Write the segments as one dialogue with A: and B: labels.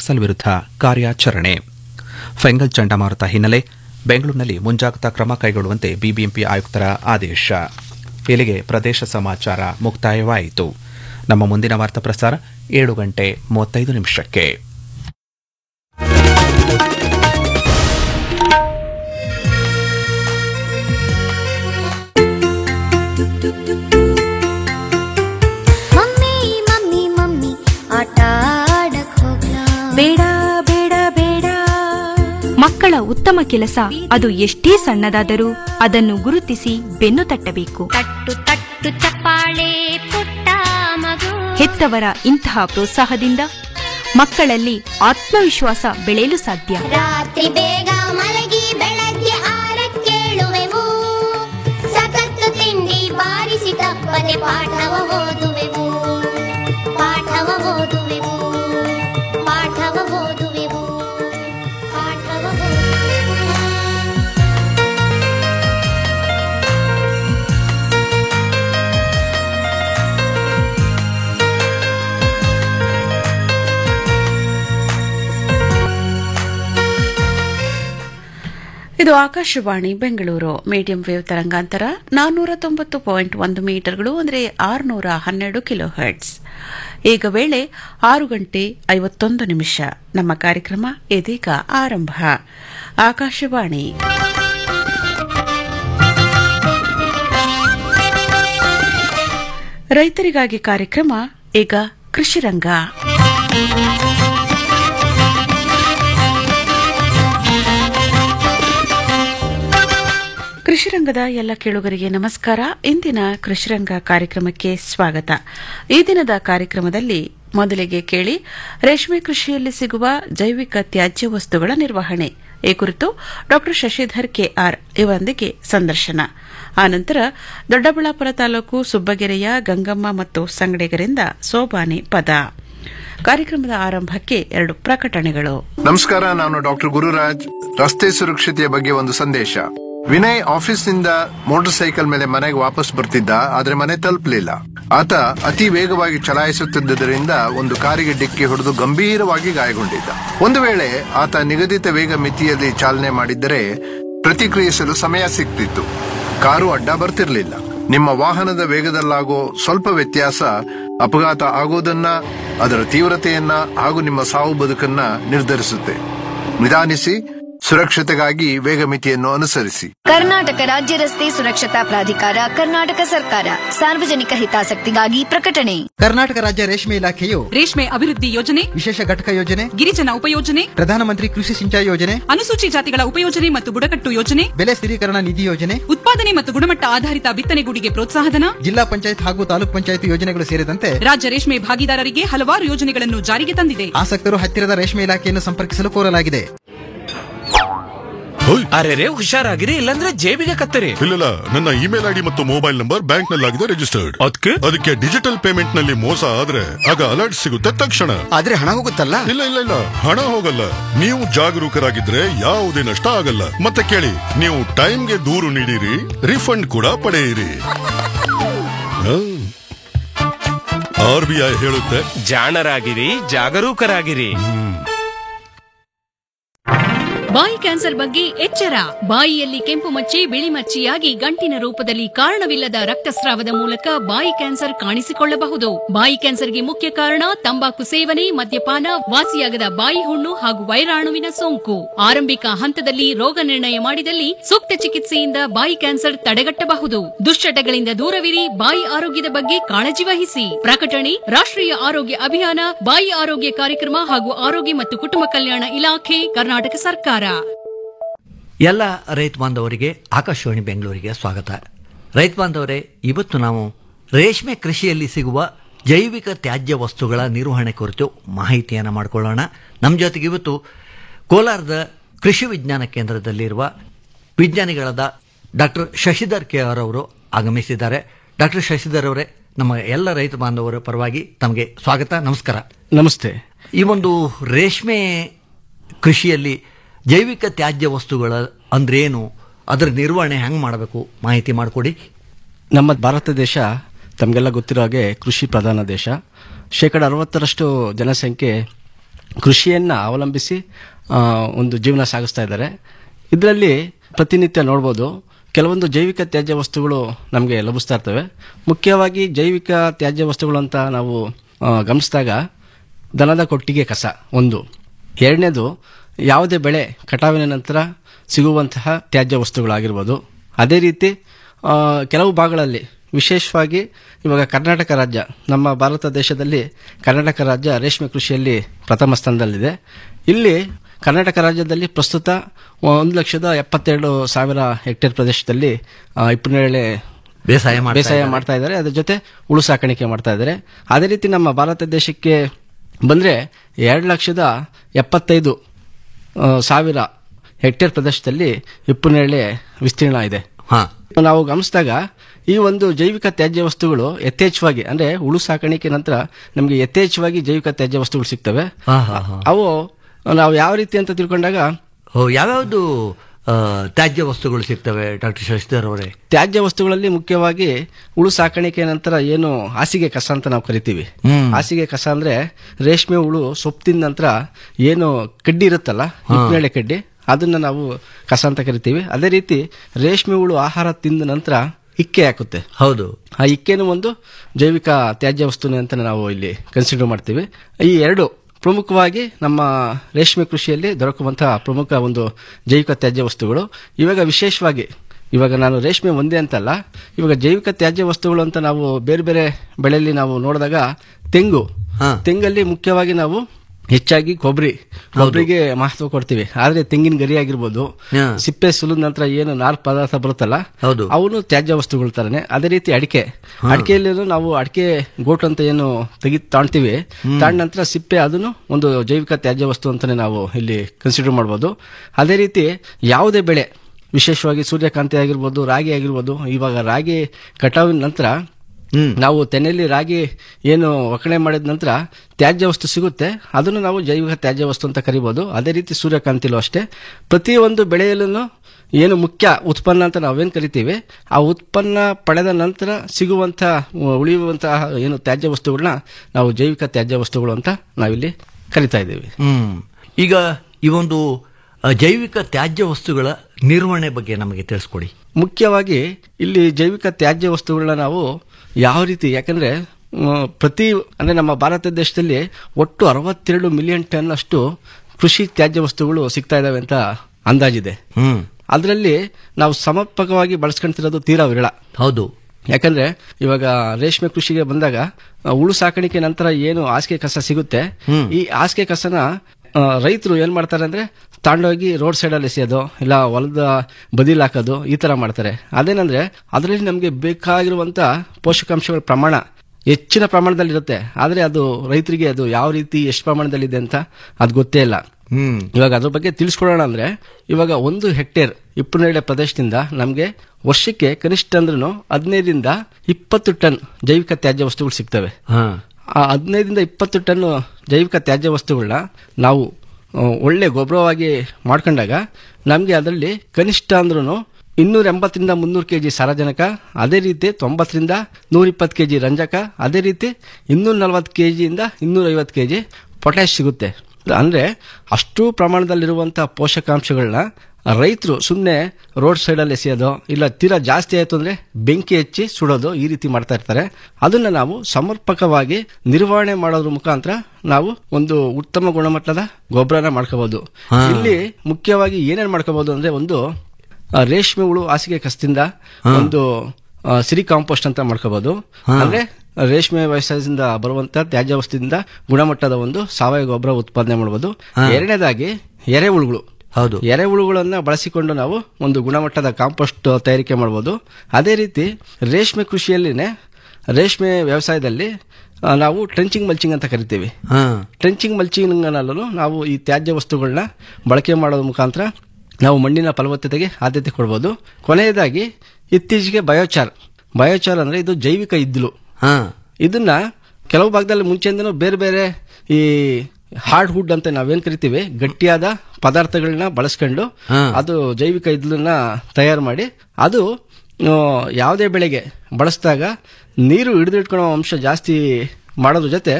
A: ನಕ್ಸಲ್ ವಿರುದ್ಧ ಕಾರ್ಯಾಚರಣೆ ಫೆಂಗಲ್ ಚಂಡಮಾರುತ ಹಿನ್ನೆಲೆ ಬೆಂಗಳೂರಿನಲ್ಲಿ ಮುಂಜಾಗ್ರತಾ ಕ್ರಮ ಕೈಗೊಳ್ಳುವಂತೆ ಬಿಬಿಎಂಪಿ ಆಯುಕ್ತರ ಆದೇಶ ಇಲ್ಲಿಗೆ ಪ್ರದೇಶ ಸಮಾಚಾರ ಮುಕ್ತಾಯವಾಯಿತು ನಮ್ಮ ಮುಂದಿನ ವಾರ್ತಾ ಪ್ರಸಾರ ಏಳು ಗಂಟೆ ಮೂವತ್ತೈದು ನಿಮಿಷಕ್ಕೆ
B: ಮಮ್ಮಿ ಮಮ್ಮಿ ಮಮ್ಮಿ ಆಟ ಆಡಕ್ ಹೋಗ್ಲಾ
C: ಬೇಡ ಬೇಡ ಬೇಡ ಮಕ್ಕಳ ಉತ್ತಮ ಕೆಲಸ ಅದು ಎಷ್ಟೇ ಸಣ್ಣದಾದರೂ ಅದನ್ನು ಗುರುತಿಸಿ ಬೆನ್ನು ತಟ್ಟಬೇಕು
B: ತಟ್ಟು ತಟ್ಟು ಚಪ್ಪಾಳೆ ಪುಟ್ಟ ಮಗು
C: ಹೆತ್ತವರ ಇಂತಹ ಪ್ರೋತ್ಸಾಹದಿಂದ ಮಕ್ಕಳಲ್ಲಿ ಆತ್ಮವಿಶ್ವಾಸ ಬೆಳೆಯಲು ಸಾಧ್ಯ
B: ರಾತ್ರಿ ಬೇಗ ಮಲಗಿ ಬೆಳಗ್ಗೆ ಆರಕ್ಕೇಳುವೆವು ಸತತ್ತು ತಿಂಡಿ ಬಾರಿಸಿ ತಪ್ಪದೆ ಪಾಠವ ಓದುವೆವು ಪಾಠವ ಓದುವೆವು ಪಾಠವ ಓದುವೆವು ಪಾಠವ ಓದುವೆವು
D: ಇದು ಆಕಾಶವಾಣಿ ಬೆಂಗಳೂರು ಮೀಡಿಯಂ ವೇವ್ ತರಂಗಾಂತರ ನಾನ್ನೂರ ತೊಂಬತ್ತು ಪಾಯಿಂಟ್ ಒಂದು ಮೀಟರ್ಗಳು ಅಂದರೆ ಆರುನೂರ ಹನ್ನೆರಡು ಕಿಲೋ ಹರ್ಟ್ಸ್ ಈಗ ವೇಳೆ ಆರು ಗಂಟೆ ಐವತ್ತೊಂದು ನಿಮಿಷ ನಮ್ಮ ಕಾರ್ಯಕ್ರಮ ಇದೀಗ ಆರಂಭ ಆಕಾಶವಾಣಿ ರೈತರಿಗಾಗಿ ಕಾರ್ಯಕ್ರಮ ಈಗ ಕೃಷಿರಂಗ ಕೃಷಿರಂಗದ ಎಲ್ಲ ಕೇಳುಗರಿಗೆ ನಮಸ್ಕಾರ ಇಂದಿನ ಕೃಷಿರಂಗ ಕಾರ್ಯಕ್ರಮಕ್ಕೆ ಸ್ವಾಗತ ಈ ದಿನದ ಕಾರ್ಯಕ್ರಮದಲ್ಲಿ ಮೊದಲಿಗೆ ಕೇಳಿ ರೇಷ್ಮೆ ಕೃಷಿಯಲ್ಲಿ ಸಿಗುವ ಜೈವಿಕ ತ್ಯಾಜ್ಯ ವಸ್ತುಗಳ ನಿರ್ವಹಣೆ ಈ ಕುರಿತು ಡಾ ಶಶಿಧರ್ ಕೆಆರ್ ಇವರೊಂದಿಗೆ ಸಂದರ್ಶನ ಆನಂತರ ದೊಡ್ಡಬಳ್ಳಾಪುರ ತಾಲೂಕು ಸುಬ್ಬಗೆರೆಯ ಗಂಗಮ್ಮ ಮತ್ತು ಸಂಗಡಿಗರಿಂದ ಸೋಬಾನೆ ಪದ ಕಾರ್ಯಕ್ರಮದ ಆರಂಭಕ್ಕೆ ಎರಡು ಪ್ರಕಟಣೆಗಳು
E: ನಮಸ್ಕಾರ ನಾನು ಡಾಕ್ಟರ್ ಗುರುರಾಜ್ ರಸ್ತೆ ಸುರಕ್ಷತೆಯ ಬಗ್ಗೆ ಒಂದು ಸಂದೇಶ ವಿನಯ್ ಆಫೀಸ್ನಿಂದ ಮೋಟಾರ್ ಸೈಕಲ್ ಮೇಲೆ ಮನೆಗೆ ವಾಪಸ್ ಬರ್ತಿದ್ದ ಆದ್ರೆ ಮನೆ ತಲುಪಲಿಲ್ಲ ಆತ ಅತಿ ವೇಗವಾಗಿ ಚಲಾಯಿಸುತ್ತಿದ್ದರಿಂದ ಒಂದು ಕಾರಿಗೆ ಡಿಕ್ಕಿ ಹೊಡೆದು ಗಂಭೀರವಾಗಿ ಗಾಯಗೊಂಡಿದ್ದ ಒಂದು ವೇಳೆ ಆತ ನಿಗದಿತ ವೇಗ ಮಿತಿಯಲ್ಲಿ ಚಾಲನೆ ಮಾಡಿದ್ದರೆ ಪ್ರತಿಕ್ರಿಯಿಸಲು ಸಮಯ ಸಿಗ್ತಿತ್ತು ಕಾರು ಅಡ್ಡ ಬರ್ತಿರ್ಲಿಲ್ಲ ನಿಮ್ಮ ವಾಹನದ ವೇಗದಲ್ಲಾಗೋ ಸ್ವಲ್ಪ ವ್ಯತ್ಯಾಸ ಅಪಘಾತ ಆಗೋದನ್ನ ಅದರ ತೀವ್ರತೆಯನ್ನ ಹಾಗೂ ನಿಮ್ಮ ಸಾವು ಬದುಕನ್ನ ನಿರ್ಧರಿಸುತ್ತೆ ನಿಧಾನಿಸಿ ಸುರಕ್ಷತೆಗಾಗಿ ವೇಗ ಮಿತಿಯನ್ನು ಅನುಸರಿಸಿ
F: ಕರ್ನಾಟಕ ರಾಜ್ಯ ರಸ್ತೆ ಸುರಕ್ಷತಾ ಪ್ರಾಧಿಕಾರ ಕರ್ನಾಟಕ ಸರ್ಕಾರ ಸಾರ್ವಜನಿಕ ಹಿತಾಸಕ್ತಿಗಾಗಿ ಪ್ರಕಟಣೆ
G: ಕರ್ನಾಟಕ ರಾಜ್ಯ ರೇಷ್ಮೆ ಇಲಾಖೆಯು
H: ರೇಷ್ಮೆ ಅಭಿವೃದ್ಧಿ ಯೋಜನೆ
G: ವಿಶೇಷ ಘಟಕ ಯೋಜನೆ
H: ಗಿರಿಜನ ಉಪಯೋಜನೆ
G: ಪ್ರಧಾನಮಂತ್ರಿ ಕೃಷಿ ಸಿಂಚಾಯಿ ಯೋಜನೆ
H: ಅನುಸೂಚಿ ಜಾತಿಗಳ ಉಪಯೋಜನೆ ಮತ್ತು ಬುಡಕಟ್ಟು ಯೋಜನೆ
G: ಬೆಲೆ ಸ್ಥಿರೀಕರಣ ನಿಧಿ ಯೋಜನೆ
H: ಉತ್ಪಾದನೆ ಮತ್ತು ಗುಣಮಟ್ಟ ಆಧಾರಿತ ಬಿತ್ತನೆಗೂಡಿಗೆ ಪ್ರೋತ್ಸಾಹಧನ
G: ಜಿಲ್ಲಾ ಪಂಚಾಯತ್ ಹಾಗೂ ತಾಲೂಕ್ ಪಂಚಾಯತ್ ಯೋಜನೆಗಳು ಸೇರಿದಂತೆ
H: ರಾಜ್ಯ ರೇಷ್ಮೆ ಭಾಗಿದಾರರಿಗೆ ಹಲವಾರು ಯೋಜನೆಗಳನ್ನು ಜಾರಿಗೆ ತಂದಿದೆ
G: ಆಸಕ್ತರು ಹತ್ತಿರದ ರೇಷ್ಮೆ ಇಲಾಖೆಯನ್ನು ಸಂಪರ್ಕಿಸಲು ಕೋರಲಾಗಿದೆ
I: ಅರೆ ಹುಷಾರಾಗಿರಿ ಇಲ್ಲಾಂದ್ರೆ ಜೇಬಿಗೆ ಕತ್ತರಿ
J: ಇಲ್ಲ ನನ್ನ ಇಮೇಲ್ ಐಡಿ ಮತ್ತು ಮೊಬೈಲ್ ನಂಬರ್ ಬ್ಯಾಂಕ್ ನಲ್ಲಾಗಿದೆ ರಿಜಿಸ್ಟರ್ಡ್
I: ಅದಕ್ಕೆ
J: ಅದಕ್ಕೆ ಡಿಜಿಟಲ್ ಪೇಮೆಂಟ್ ನಲ್ಲಿ ಮೋಸ ಆದ್ರೆ ಆಗ ಅಲರ್ಟ್ ಸಿಗುತ್ತೆ ತಕ್ಷಣ
G: ಆದ್ರೆ ಹಣ ಹೋಗುತ್ತಲ್ಲ
J: ಇಲ್ಲ ಇಲ್ಲ ಇಲ್ಲ ಹಣ ಹೋಗಲ್ಲ ನೀವು ಜಾಗರೂಕರಾಗಿದ್ರೆ ಯಾವುದೇ ನಷ್ಟ ಆಗಲ್ಲ ಮತ್ತೆ ಕೇಳಿ ನೀವು ಟೈಮ್ಗೆ ದೂರು ನೀಡಿರಿ ರಿಫಂಡ್ ಕೂಡ ಪಡೆಯಿರಿ ಆರ್ ಬಿ ಐ ಹೇಳುತ್ತೆ
I: ಜಾಣರಾಗಿರಿ ಜಾಗರೂಕರಾಗಿರಿ
K: ಬಾಯಿ ಕ್ಯಾನ್ಸರ್ ಬಗ್ಗೆ ಎಚ್ಚರ ಬಾಯಿಯಲ್ಲಿ ಕೆಂಪು ಮಚ್ಚೆ ಬಿಳಿ ಮಚ್ಚೆಯಾಗಿ ಗಂಟಿನ ರೂಪದಲ್ಲಿ ಕಾರಣವಿಲ್ಲದ ರಕ್ತಸ್ರಾವದ ಮೂಲಕ ಬಾಯಿ ಕ್ಯಾನ್ಸರ್ ಕಾಣಿಸಿಕೊಳ್ಳಬಹುದು ಬಾಯಿ ಕ್ಯಾನ್ಸರ್ಗೆ ಮುಖ್ಯ ಕಾರಣ ತಂಬಾಕು ಸೇವನೆ ಮದ್ಯಪಾನ ವಾಸಿಯಾಗದ ಬಾಯಿ ಹುಣ್ಣು ಹಾಗೂ ವೈರಾಣುವಿನ ಸೋಂಕು ಆರಂಭಿಕ ಹಂತದಲ್ಲಿ ರೋಗ ನಿರ್ಣಯ ಮಾಡಿದಲ್ಲಿ ಸೂಕ್ತ ಚಿಕಿತ್ಸೆಯಿಂದ ಬಾಯಿ ಕ್ಯಾನ್ಸರ್ ತಡೆಗಟ್ಟಬಹುದು ದುಶ್ಚಟಗಳಿಂದ ದೂರವಿರಿ ಬಾಯಿ ಆರೋಗ್ಯದ ಬಗ್ಗೆ ಕಾಳಜಿ ವಹಿಸಿ ಪ್ರಕಟಣೆ ರಾಷ್ಟ್ರೀಯ ಆರೋಗ್ಯ ಅಭಿಯಾನ ಬಾಯಿ ಆರೋಗ್ಯ ಕಾರ್ಯಕ್ರಮ ಹಾಗೂ ಆರೋಗ್ಯ ಮತ್ತು ಕುಟುಂಬ ಕಲ್ಯಾಣ ಇಲಾಖೆ ಕರ್ನಾಟಕ ಸರ್ಕಾರ
L: ಎಲ್ಲ ರೈತ ಬಾಂಧವರಿಗೆ ಆಕಾಶವಾಣಿ ಬೆಂಗಳೂರಿಗೆ ಸ್ವಾಗತ ರೈತ ಬಾಂಧವರೇ ಇವತ್ತು ನಾವು ರೇಷ್ಮೆ ಕೃಷಿಯಲ್ಲಿ ಸಿಗುವ ಜೈವಿಕ ತ್ಯಾಜ್ಯ ವಸ್ತುಗಳ ನಿರ್ವಹಣೆ ಕುರಿತು ಮಾಹಿತಿಯನ್ನು ಮಾಡಿಕೊಳ್ಳೋಣ ನಮ್ಮ ಜೊತೆಗೆ ಇವತ್ತು ಕೋಲಾರದ ಕೃಷಿ ವಿಜ್ಞಾನ ಕೇಂದ್ರದಲ್ಲಿರುವ ವಿಜ್ಞಾನಿಗಳಾದ ಡಾಕ್ಟರ್ ಶಶಿಧರ್ ಕೆ ಆರ್ ಅವರು ಆಗಮಿಸಿದ್ದಾರೆ ಡಾಕ್ಟರ್ ಶಶಿಧರ್ ಅವರೇ ನಮ್ಮ ಎಲ್ಲ ರೈತ ಬಾಂಧವರ ಪರವಾಗಿ ತಮಗೆ ಸ್ವಾಗತ ನಮಸ್ಕಾರ
M: ನಮಸ್ತೆ
L: ಈ ಒಂದು ರೇಷ್ಮೆ ಕೃಷಿಯಲ್ಲಿ ಜೈವಿಕ ತ್ಯಾಜ್ಯ ವಸ್ತುಗಳ ಅಂದ್ರೇನು ಅದರ ನಿರ್ವಹಣೆ ಹೆಂಗೆ ಮಾಡಬೇಕು ಮಾಹಿತಿ ಮಾಡಿಕೊಡಿ
M: ನಮ್ಮ ಭಾರತ ದೇಶ ತಮಗೆಲ್ಲ ಗೊತ್ತಿರೋ ಹಾಗೆ ಕೃಷಿ ಪ್ರಧಾನ ದೇಶ ಶೇಕಡ ಅರವತ್ತರಷ್ಟು ಜನಸಂಖ್ಯೆ ಕೃಷಿಯನ್ನು ಅವಲಂಬಿಸಿ ಆ, ಒಂದು ಜೀವನ ಸಾಗಿಸ್ತಾ ಇದ್ದಾರೆ ಇದರಲ್ಲಿ ಪ್ರತಿನಿತ್ಯ ನೋಡ್ಬೋದು ಕೆಲವೊಂದು ಜೈವಿಕ ತ್ಯಾಜ್ಯ ವಸ್ತುಗಳು ನಮಗೆ ಲಭಿಸ್ತಾ ಇರ್ತವೆ ಮುಖ್ಯವಾಗಿ ಜೈವಿಕ ತ್ಯಾಜ್ಯ ವಸ್ತುಗಳು ಅಂತ ನಾವು ಆ, ಗಮನಿಸಿದಾಗ ದನದ ಕೊಟ್ಟಿಗೆ ಕಸ ಒಂದು ಎರಡನೇದು ಯಾವುದೇ ಬೆಳೆ ಕಟಾವಿನ ನಂತರ ಸಿಗುವಂತಹ ತ್ಯಾಜ್ಯ ವಸ್ತುಗಳಾಗಿರ್ಬೋದು ಅದೇ ರೀತಿ ಆ, ಕೆಲವು ಭಾಗಗಳಲ್ಲಿ ವಿಶೇಷವಾಗಿ ಇವಾಗ ಕರ್ನಾಟಕ ರಾಜ್ಯ ನಮ್ಮ ಭಾರತ ದೇಶದಲ್ಲಿ ಕರ್ನಾಟಕ ರಾಜ್ಯ ರೇಷ್ಮೆ ಕೃಷಿಯಲ್ಲಿ ಪ್ರಥಮ ಸ್ಥಾನದಲ್ಲಿದೆ ಇಲ್ಲಿ ಕರ್ನಾಟಕ ರಾಜ್ಯದಲ್ಲಿ ಪ್ರಸ್ತುತ ಒಂದು ಲಕ್ಷದ ಎಪ್ಪತ್ತೆರಡು ಸಾವಿರ ಹೆಕ್ಟೇರ್ ಪ್ರದೇಶದಲ್ಲಿ ಆ, ಇಪ್ಪನೇಳೆ
L: ಬೇಸಾಯ ಮಾಡ್ತಾ
M: ಬೇಸಾಯ
L: ಇದ್ದಾರೆ.
M: ಮಾಡ್ತಾ ಇದ್ದಾರೆ ಅದ್ರ ಜೊತೆ ಉಳು ಸಾಕಾಣಿಕೆ ಮಾಡ್ತಾ ಇದ್ದಾರೆ ಅದೇ ರೀತಿ ನಮ್ಮ ಭಾರತ ದೇಶಕ್ಕೆ ಬಂದ್ರೆ ಎರಡು ಲಕ್ಷದ ಎಪ್ಪತ್ತೈದು ಆ, ಸಾವಿರ ಹೆಕ್ಟೇರ್ ಪ್ರದೇಶದಲ್ಲಿ ಹಿಪ್ಪುನೇರಳೆ ವಿಸ್ತೀರ್ಣ ಇದೆ ನಾವು ಗಮನಿಸಿದಾಗ ಈ ಒಂದು ಜೈವಿಕ ತ್ಯಾಜ್ಯ ವಸ್ತುಗಳು ಯಥೇಚ್ಛವಾಗಿ ಅಂದ್ರೆ ಉಳು ಸಾಕಾಣಿಕೆ ನಂತರ ನಮಗೆ ಯಥೇಚ್ಛವಾಗಿ ಜೈವಿಕ ತ್ಯಾಜ್ಯ ವಸ್ತುಗಳು ಸಿಗ್ತವೆ
L: ಹಾ, ಹಾ, ಹಾ.
M: ಅವು ನಾವು ಯಾವ ರೀತಿ ಅಂತ ತಿಳ್ಕೊಂಡಾಗ
L: ಓ, ಯಾವ್ಯಾವ್ದು ಆ, ತ್ಯಾಜ್ಯ ವಸ್ತುಗಳು ಸಿಗ್ತವೆ ಡಾಕ್ಟರ್ ಶಶಿಧರ್ ಅವರೇ
M: ತ್ಯಾಜ್ಯ ವಸ್ತುಗಳಲ್ಲಿ ಮುಖ್ಯವಾಗಿ ಉಳು ಸಾಕಾಣಿಕೆ ನಂತರ ಏನು ಹಾಸಿಗೆ ಕಸ ಅಂತ ನಾವು ಕರಿತೀವಿ
L: ಹ್ಮ್.
M: ಹಾಸಿಗೆ ಕಸ ಅಂದ್ರೆ ರೇಷ್ಮೆ ಹುಳು ಸೊಪ್ಪು ತಿಂದ ನಂತರ ಏನು ಕಡ್ಡಿ ಇರುತ್ತಲ್ಲ ಹಿಪ್ಪನೇಳೆ ಕಡ್ಡಿ ಅದನ್ನ ನಾವು ಕಸ ಅಂತ ಕರಿತೀವಿ ಅದೇ ರೀತಿ ರೇಷ್ಮೆ ಹುಳು ಆಹಾರ ತಿಂದ ನಂತರ ಇಕ್ಕೆ ಹಾಕುತ್ತೆ
L: ಹೌದು
M: ಆ ಇಕ್ಕೆನೂ ಒಂದು ಜೈವಿಕ ತ್ಯಾಜ್ಯ ವಸ್ತುನೆ ಅಂತ ನಾವು ಇಲ್ಲಿ ಕನ್ಸಿಡರ್ ಮಾಡ್ತೀವಿ ಈ ಎರಡು ಪ್ರಮುಖವಾಗಿ ನಮ್ಮ ರೇಷ್ಮೆ ಕೃಷಿಯಲ್ಲಿ ದೊರಕುವಂತಹ ಪ್ರಮುಖ ಒಂದು ಜೈವಿಕ ತ್ಯಾಜ್ಯ ವಸ್ತುಗಳು ಇವಾಗ ವಿಶೇಷವಾಗಿ ಇವಾಗ ನಾನು ರೇಷ್ಮೆ ಒಂದೇ ಅಂತಲ್ಲ ಇವಾಗ ಜೈವಿಕ ತ್ಯಾಜ್ಯ ವಸ್ತುಗಳು ಅಂತ ನಾವು ಬೇರೆ ಬೇರೆ ಬೆಳೆಯಲ್ಲಿ ನಾವು ನೋಡಿದಾಗ ತೆಂಗು ತೆಂಗಲ್ಲಿ ಮುಖ್ಯವಾಗಿ ನಾವು ಹೆಚ್ಚಾಗಿ ಕೊಬ್ಬರಿ ಕೊಬ್ಬರಿಗೆ ಮಹತ್ವ ಕೊಡ್ತೀವಿ ಆದ್ರೆ ತೆಂಗಿನ ಗರಿ ಆಗಿರ್ಬೋದು ಸಿಪ್ಪೆ ಸುಲಿದ ನಂತರ ಏನು ನಾಲ್ಕು ಪದಾರ್ಥ ಬರುತ್ತಲ್ಲ
L: ಹೌದು
M: ಅವನು ತ್ಯಾಜ್ಯ ವಸ್ತುಗಳ ತರನೇ ಅದೇ ರೀತಿ ಅಡಿಕೆ ಅಡಿಕೆಯಲ್ಲಿ ನಾವು ಅಡಿಕೆ ಗೋಟು ಅಂತ ಏನು ತೆಗಿ ತಾಣ್ತೀವಿ ತಾಂಡ ನಂತರ ಸಿಪ್ಪೆ ಅದನ್ನು ಒಂದು ಜೈವಿಕ ತ್ಯಾಜ್ಯ ವಸ್ತು ಅಂತಾನೆ ನಾವು ಇಲ್ಲಿ ಕನ್ಸಿಡರ್ ಮಾಡ್ಬೋದು ಅದೇ ರೀತಿ ಯಾವುದೇ ಬೆಳೆ ವಿಶೇಷವಾಗಿ ಸೂರ್ಯಕಾಂತಿ ಆಗಿರ್ಬೋದು ರಾಗಿ ಆಗಿರ್ಬೋದು ಇವಾಗ ರಾಗಿ ಕಟಾವಿನ ನಂತರ ನಾವು ತೆನೆಯಲ್ಲಿ ರಾಗಿ ಏನು ಒಕ್ಕಣೆ ಮಾಡಿದ ನಂತರ ತ್ಯಾಜ್ಯ ವಸ್ತು ಸಿಗುತ್ತೆ ಅದನ್ನು ನಾವು ಜೈವಿಕ ತ್ಯಾಜ್ಯ ವಸ್ತು ಅಂತ ಕರಿಬೋದು ಅದೇ ರೀತಿ ಸೂರ್ಯಕಾಂತಿಲೂ ಅಷ್ಟೇ ಪ್ರತಿಯೊಂದು ಬೆಳೆಯಲ್ಲೂ ಏನು ಮುಖ್ಯ ಉತ್ಪನ್ನ ಅಂತ ನಾವೇನು ಕರಿತೀವಿ ಆ ಉತ್ಪನ್ನ ಪಡೆದ ನಂತರ ಸಿಗುವಂಥ ಉಳಿಯುವಂತಹ ಏನು ತ್ಯಾಜ್ಯ ವಸ್ತುಗಳನ್ನ ನಾವು ಜೈವಿಕ ತ್ಯಾಜ್ಯ ವಸ್ತುಗಳು ಅಂತ ನಾವಿಲ್ಲಿ ಕರಿತಾ ಇದ್ದೀವಿ
L: ಹ್ಮ್ ಈಗ ಈ ಒಂದು ಆ, ಜೈವಿಕ ತ್ಯಾಜ್ಯ ವಸ್ತುಗಳ ನಿರ್ವಹಣೆ ಬಗ್ಗೆ ನಮಗೆ ತಿಳಿಸ್ಕೊಡಿ
M: ಮುಖ್ಯವಾಗಿ ಇಲ್ಲಿ ಜೈವಿಕ ತ್ಯಾಜ್ಯ ವಸ್ತುಗಳನ್ನ ನಾವು ಯಾವ ರೀತಿ ಯಾಕಂದ್ರೆ ಮ್, ಪ್ರತಿ ಅಂದ್ರೆ ನಮ್ಮ ಭಾರತ ದೇಶದಲ್ಲಿ ಒಟ್ಟು ಅರವತ್ತೆರಡು ಮಿಲಿಯನ್ ಟನ್ ಅಷ್ಟು ಕೃಷಿ ತ್ಯಾಜ್ಯ ವಸ್ತುಗಳು ಸಿಗ್ತಾ ಇದಾವೆ ಅಂತ ಅಂದಾಜಿದೆ
L: ಹ್ಮ್
M: ಅದರಲ್ಲಿ ನಾವು ಸಮರ್ಪಕವಾಗಿ ಬಳಸ್ಕೊಂತಿರೋದು ತೀರಾ ವಿರಳ
L: ಹೌದು
M: ಯಾಕಂದ್ರೆ ಇವಾಗ ರೇಷ್ಮೆ ಕೃಷಿಗೆ ಬಂದಾಗ ಆ, ಉಳು ಸಾಕಾಣಿಕೆ ನಂತರ ಏನು ಹಾಸಿಗೆ ಕಸ ಸಿಗುತ್ತೆ ಈ ಹಾಸಿಗೆ ಕಸನ ರೈತರು ಏನ್ ಮಾಡ್ತಾರೆ ಅಂದ್ರೆ ತಾಂಡೋಗಿ ರೋಡ್ ಸೈಡ್ ಅಲ್ಲಿ ಎಸೆಯೋದು ಇಲ್ಲ ಹೊಲದ ಬದಿಲ್ ಹಾಕೋದು ಈ ತರ ಮಾಡ್ತಾರೆ ಅದೇನಂದ್ರೆ ಅದರಲ್ಲಿ ನಮಗೆ ಬೇಕಾಗಿರುವಂತ ಪೋಷಕಾಂಶಗಳ ಪ್ರಮಾಣ ಹೆಚ್ಚಿನ ಪ್ರಮಾಣದಲ್ಲಿ ಇರುತ್ತೆ ಆದ್ರೆ ಅದು ರೈತರಿಗೆ ಅದು ಯಾವ ರೀತಿ ಎಷ್ಟು ಪ್ರಮಾಣದಲ್ಲಿದೆ ಅಂತ ಅದು ಗೊತ್ತೇ ಇಲ್ಲ
L: ಹ್ಮ್
M: ಇವಾಗ ಅದ್ರ ಬಗ್ಗೆ ತಿಳಿಸ್ಕೊಡೋಣ ಅಂದ್ರೆ ಇವಾಗ ಒಂದು ಹೆಕ್ಟೇರ್ ಇಪ್ಪನ್ನೆರಡು ಪ್ರದೇಶದಿಂದ ನಮಗೆ ವರ್ಷಕ್ಕೆ ಕನಿಷ್ಠ ಅಂದ್ರೂ ಹದಿನೈದರಿಂದ ಇಪ್ಪತ್ತು ಟನ್ ಜೈವಿಕ ತ್ಯಾಜ್ಯ ವಸ್ತುಗಳು ಸಿಗ್ತವೆ
L: ಹಾ
M: ಆ ಹದಿನೈದರಿಂದ ಇಪ್ಪತ್ತು ಟನ್ ಜೈವಿಕ ತ್ಯಾಜ್ಯ ವಸ್ತುಗಳನ್ನ ನಾವು ಆ, ಒಳ್ಳೆ ಗೊಬ್ಬರವಾಗಿ ಮಾಡ್ಕೊಂಡಾಗ ನಮಗೆ ಅದರಲ್ಲಿ ಕನಿಷ್ಠ ಅಂದ್ರೂ ಇನ್ನೂರ ಎಂಬತ್ತರಿಂದ ಮುನ್ನೂರು ಕೆಜಿ ಸಾರಜನಕ ಅದೇ ರೀತಿ ತೊಂಬತ್ತರಿಂದ ನೂರಿಪ್ಪತ್ತು ಕೆಜಿ ರಂಜಕ ಅದೇ ರೀತಿ ಇನ್ನೂರ ನಲವತ್ತು ಕೆಜಿಯಿಂದ ಇನ್ನೂರ ಐವತ್ತು ಕೆಜಿ ಪೊಟ್ಯಾಶ್ ಸಿಗುತ್ತೆ ಅಂದ್ರೆ ಅಷ್ಟು ಪ್ರಮಾಣದಲ್ಲಿರುವಂತಹ ಪೋಷಕಾಂಶಗಳನ್ನ ರೈತರು ಸುಮ್ಮನೆ ರೋಡ್ ಸೈಡಲ್ಲಿ ಎಸೆಯೋದು ಇಲ್ಲ ತೀರಾ ಜಾಸ್ತಿ ಆಯ್ತು ಅಂದ್ರೆ ಬೆಂಕಿ ಹಚ್ಚಿ ಸುಡೋದು ಈ ರೀತಿ ಮಾಡ್ತಾ ಇರ್ತಾರೆ ಅದನ್ನ ನಾವು ಸಮರ್ಪಕವಾಗಿ ನಿರ್ವಹಣೆ ಮಾಡೋದ್ರ ಮುಖಾಂತರ ನಾವು ಒಂದು ಉತ್ತಮ ಗುಣಮಟ್ಟದ ಗೊಬ್ಬರನ ಮಾಡ್ಕೋಬಹುದು
L: ಹಾ.
M: ಇಲ್ಲಿ ಮುಖ್ಯವಾಗಿ ಏನೇನ್ ಮಾಡ್ಕೋಬಹುದು ಅಂದ್ರೆ ಒಂದು ಆ, ರೇಷ್ಮೆ ಹುಳು ಹಾಸಿಗೆ ಕಸದಿಂದ ಒಂದು ಆ, ಸಿರಿ ಕಾಂಪೋಸ್ಟ್ ಅಂತ ಮಾಡ್ಕೋಬಹುದು
L: ಹಾ.
M: ಅಂದ್ರೆ ರೇಷ್ಮೆ ವ್ಯವಸಾಯದಿಂದ ಬರುವಂತ ತ್ಯಾಜ್ಯ ವಸ್ತುದಿಂದ ಗುಣಮಟ್ಟದ ಒಂದು ಸಾವಯವ ಗೊಬ್ಬರ ಉತ್ಪಾದನೆ ಮಾಡಬಹುದು
L: ಹಾ.
M: ಎರಡನೇದಾಗಿ ಎರೆಹುಳುಗಳು
L: ಹೌದು
M: ಎರೆಹುಳುಗಳನ್ನ ಬಳಸಿಕೊಂಡು ನಾವು ಒಂದು ಗುಣಮಟ್ಟದ ಕಾಂಪೋಸ್ಟ್ ತಯಾರಿಕೆ ಮಾಡಬಹುದು ಅದೇ ರೀತಿ ರೇಷ್ಮೆ ಕೃಷಿಯಲ್ಲಿನೇ ರೇಷ್ಮೆ ವ್ಯವಸಾಯದಲ್ಲಿ ಆ, ನಾವು ಟ್ರೆಂಚಿಂಗ್ ಮಲ್ಚಿಂಗ್ ಅಂತ ಕರಿತೀವಿ
L: ಹಾ
M: ಟ್ರೆಂಚಿಂಗ್ ಮಲ್ಚಿಂಗ್ನಲ್ಲೂ ನಾವು ಈ ತ್ಯಾಜ್ಯ ವಸ್ತುಗಳನ್ನ ಬಳಕೆ ಮಾಡೋದ್ರ ಮುಖಾಂತರ ನಾವು ಮಣ್ಣಿನ ಫಲವತ್ತತೆಗೆ ಆದ್ಯತೆ ಕೊಡ್ಬೋದು ಕೊನೆಯದಾಗಿ ಇತ್ತೀಚೆಗೆ ಬಯೋಚಾರ್ ಬಯೋಚಾರ್ ಅಂದ್ರೆ ಇದು ಜೈವಿಕ ಇದ್ದಿಲು
L: ಹಾ
M: ಇದನ್ನ ಕೆಲವು ಭಾಗದಲ್ಲಿ ಮುಂಚೆಯಿಂದನೂ ಬೇರೆ ಬೇರೆ ಈ ಹಾರ್ಡ್ ವುಡ್ ಅಂತ ನಾವೇನ್ ಕರಿತೀವಿ ಗಟ್ಟಿಯಾದ ಪದಾರ್ಥಗಳನ್ನ ಬಳಸ್ಕೊಂಡು
L: ಹಾ.
M: ಅದು ಜೈವಿಕ ಇದ್ಲನ್ನ ತಯಾರು ಮಾಡಿ ಅದು ಆ, ಯಾವುದೇ ಬೆಳೆಗೆ ಬಳಸಿದಾಗ ನೀರು ಹಿಡಿದಿಟ್ಕೊಳ್ಳೋ ಅಂಶ ಜಾಸ್ತಿ ಮಾಡೋದ್ರ ಜೊತೆ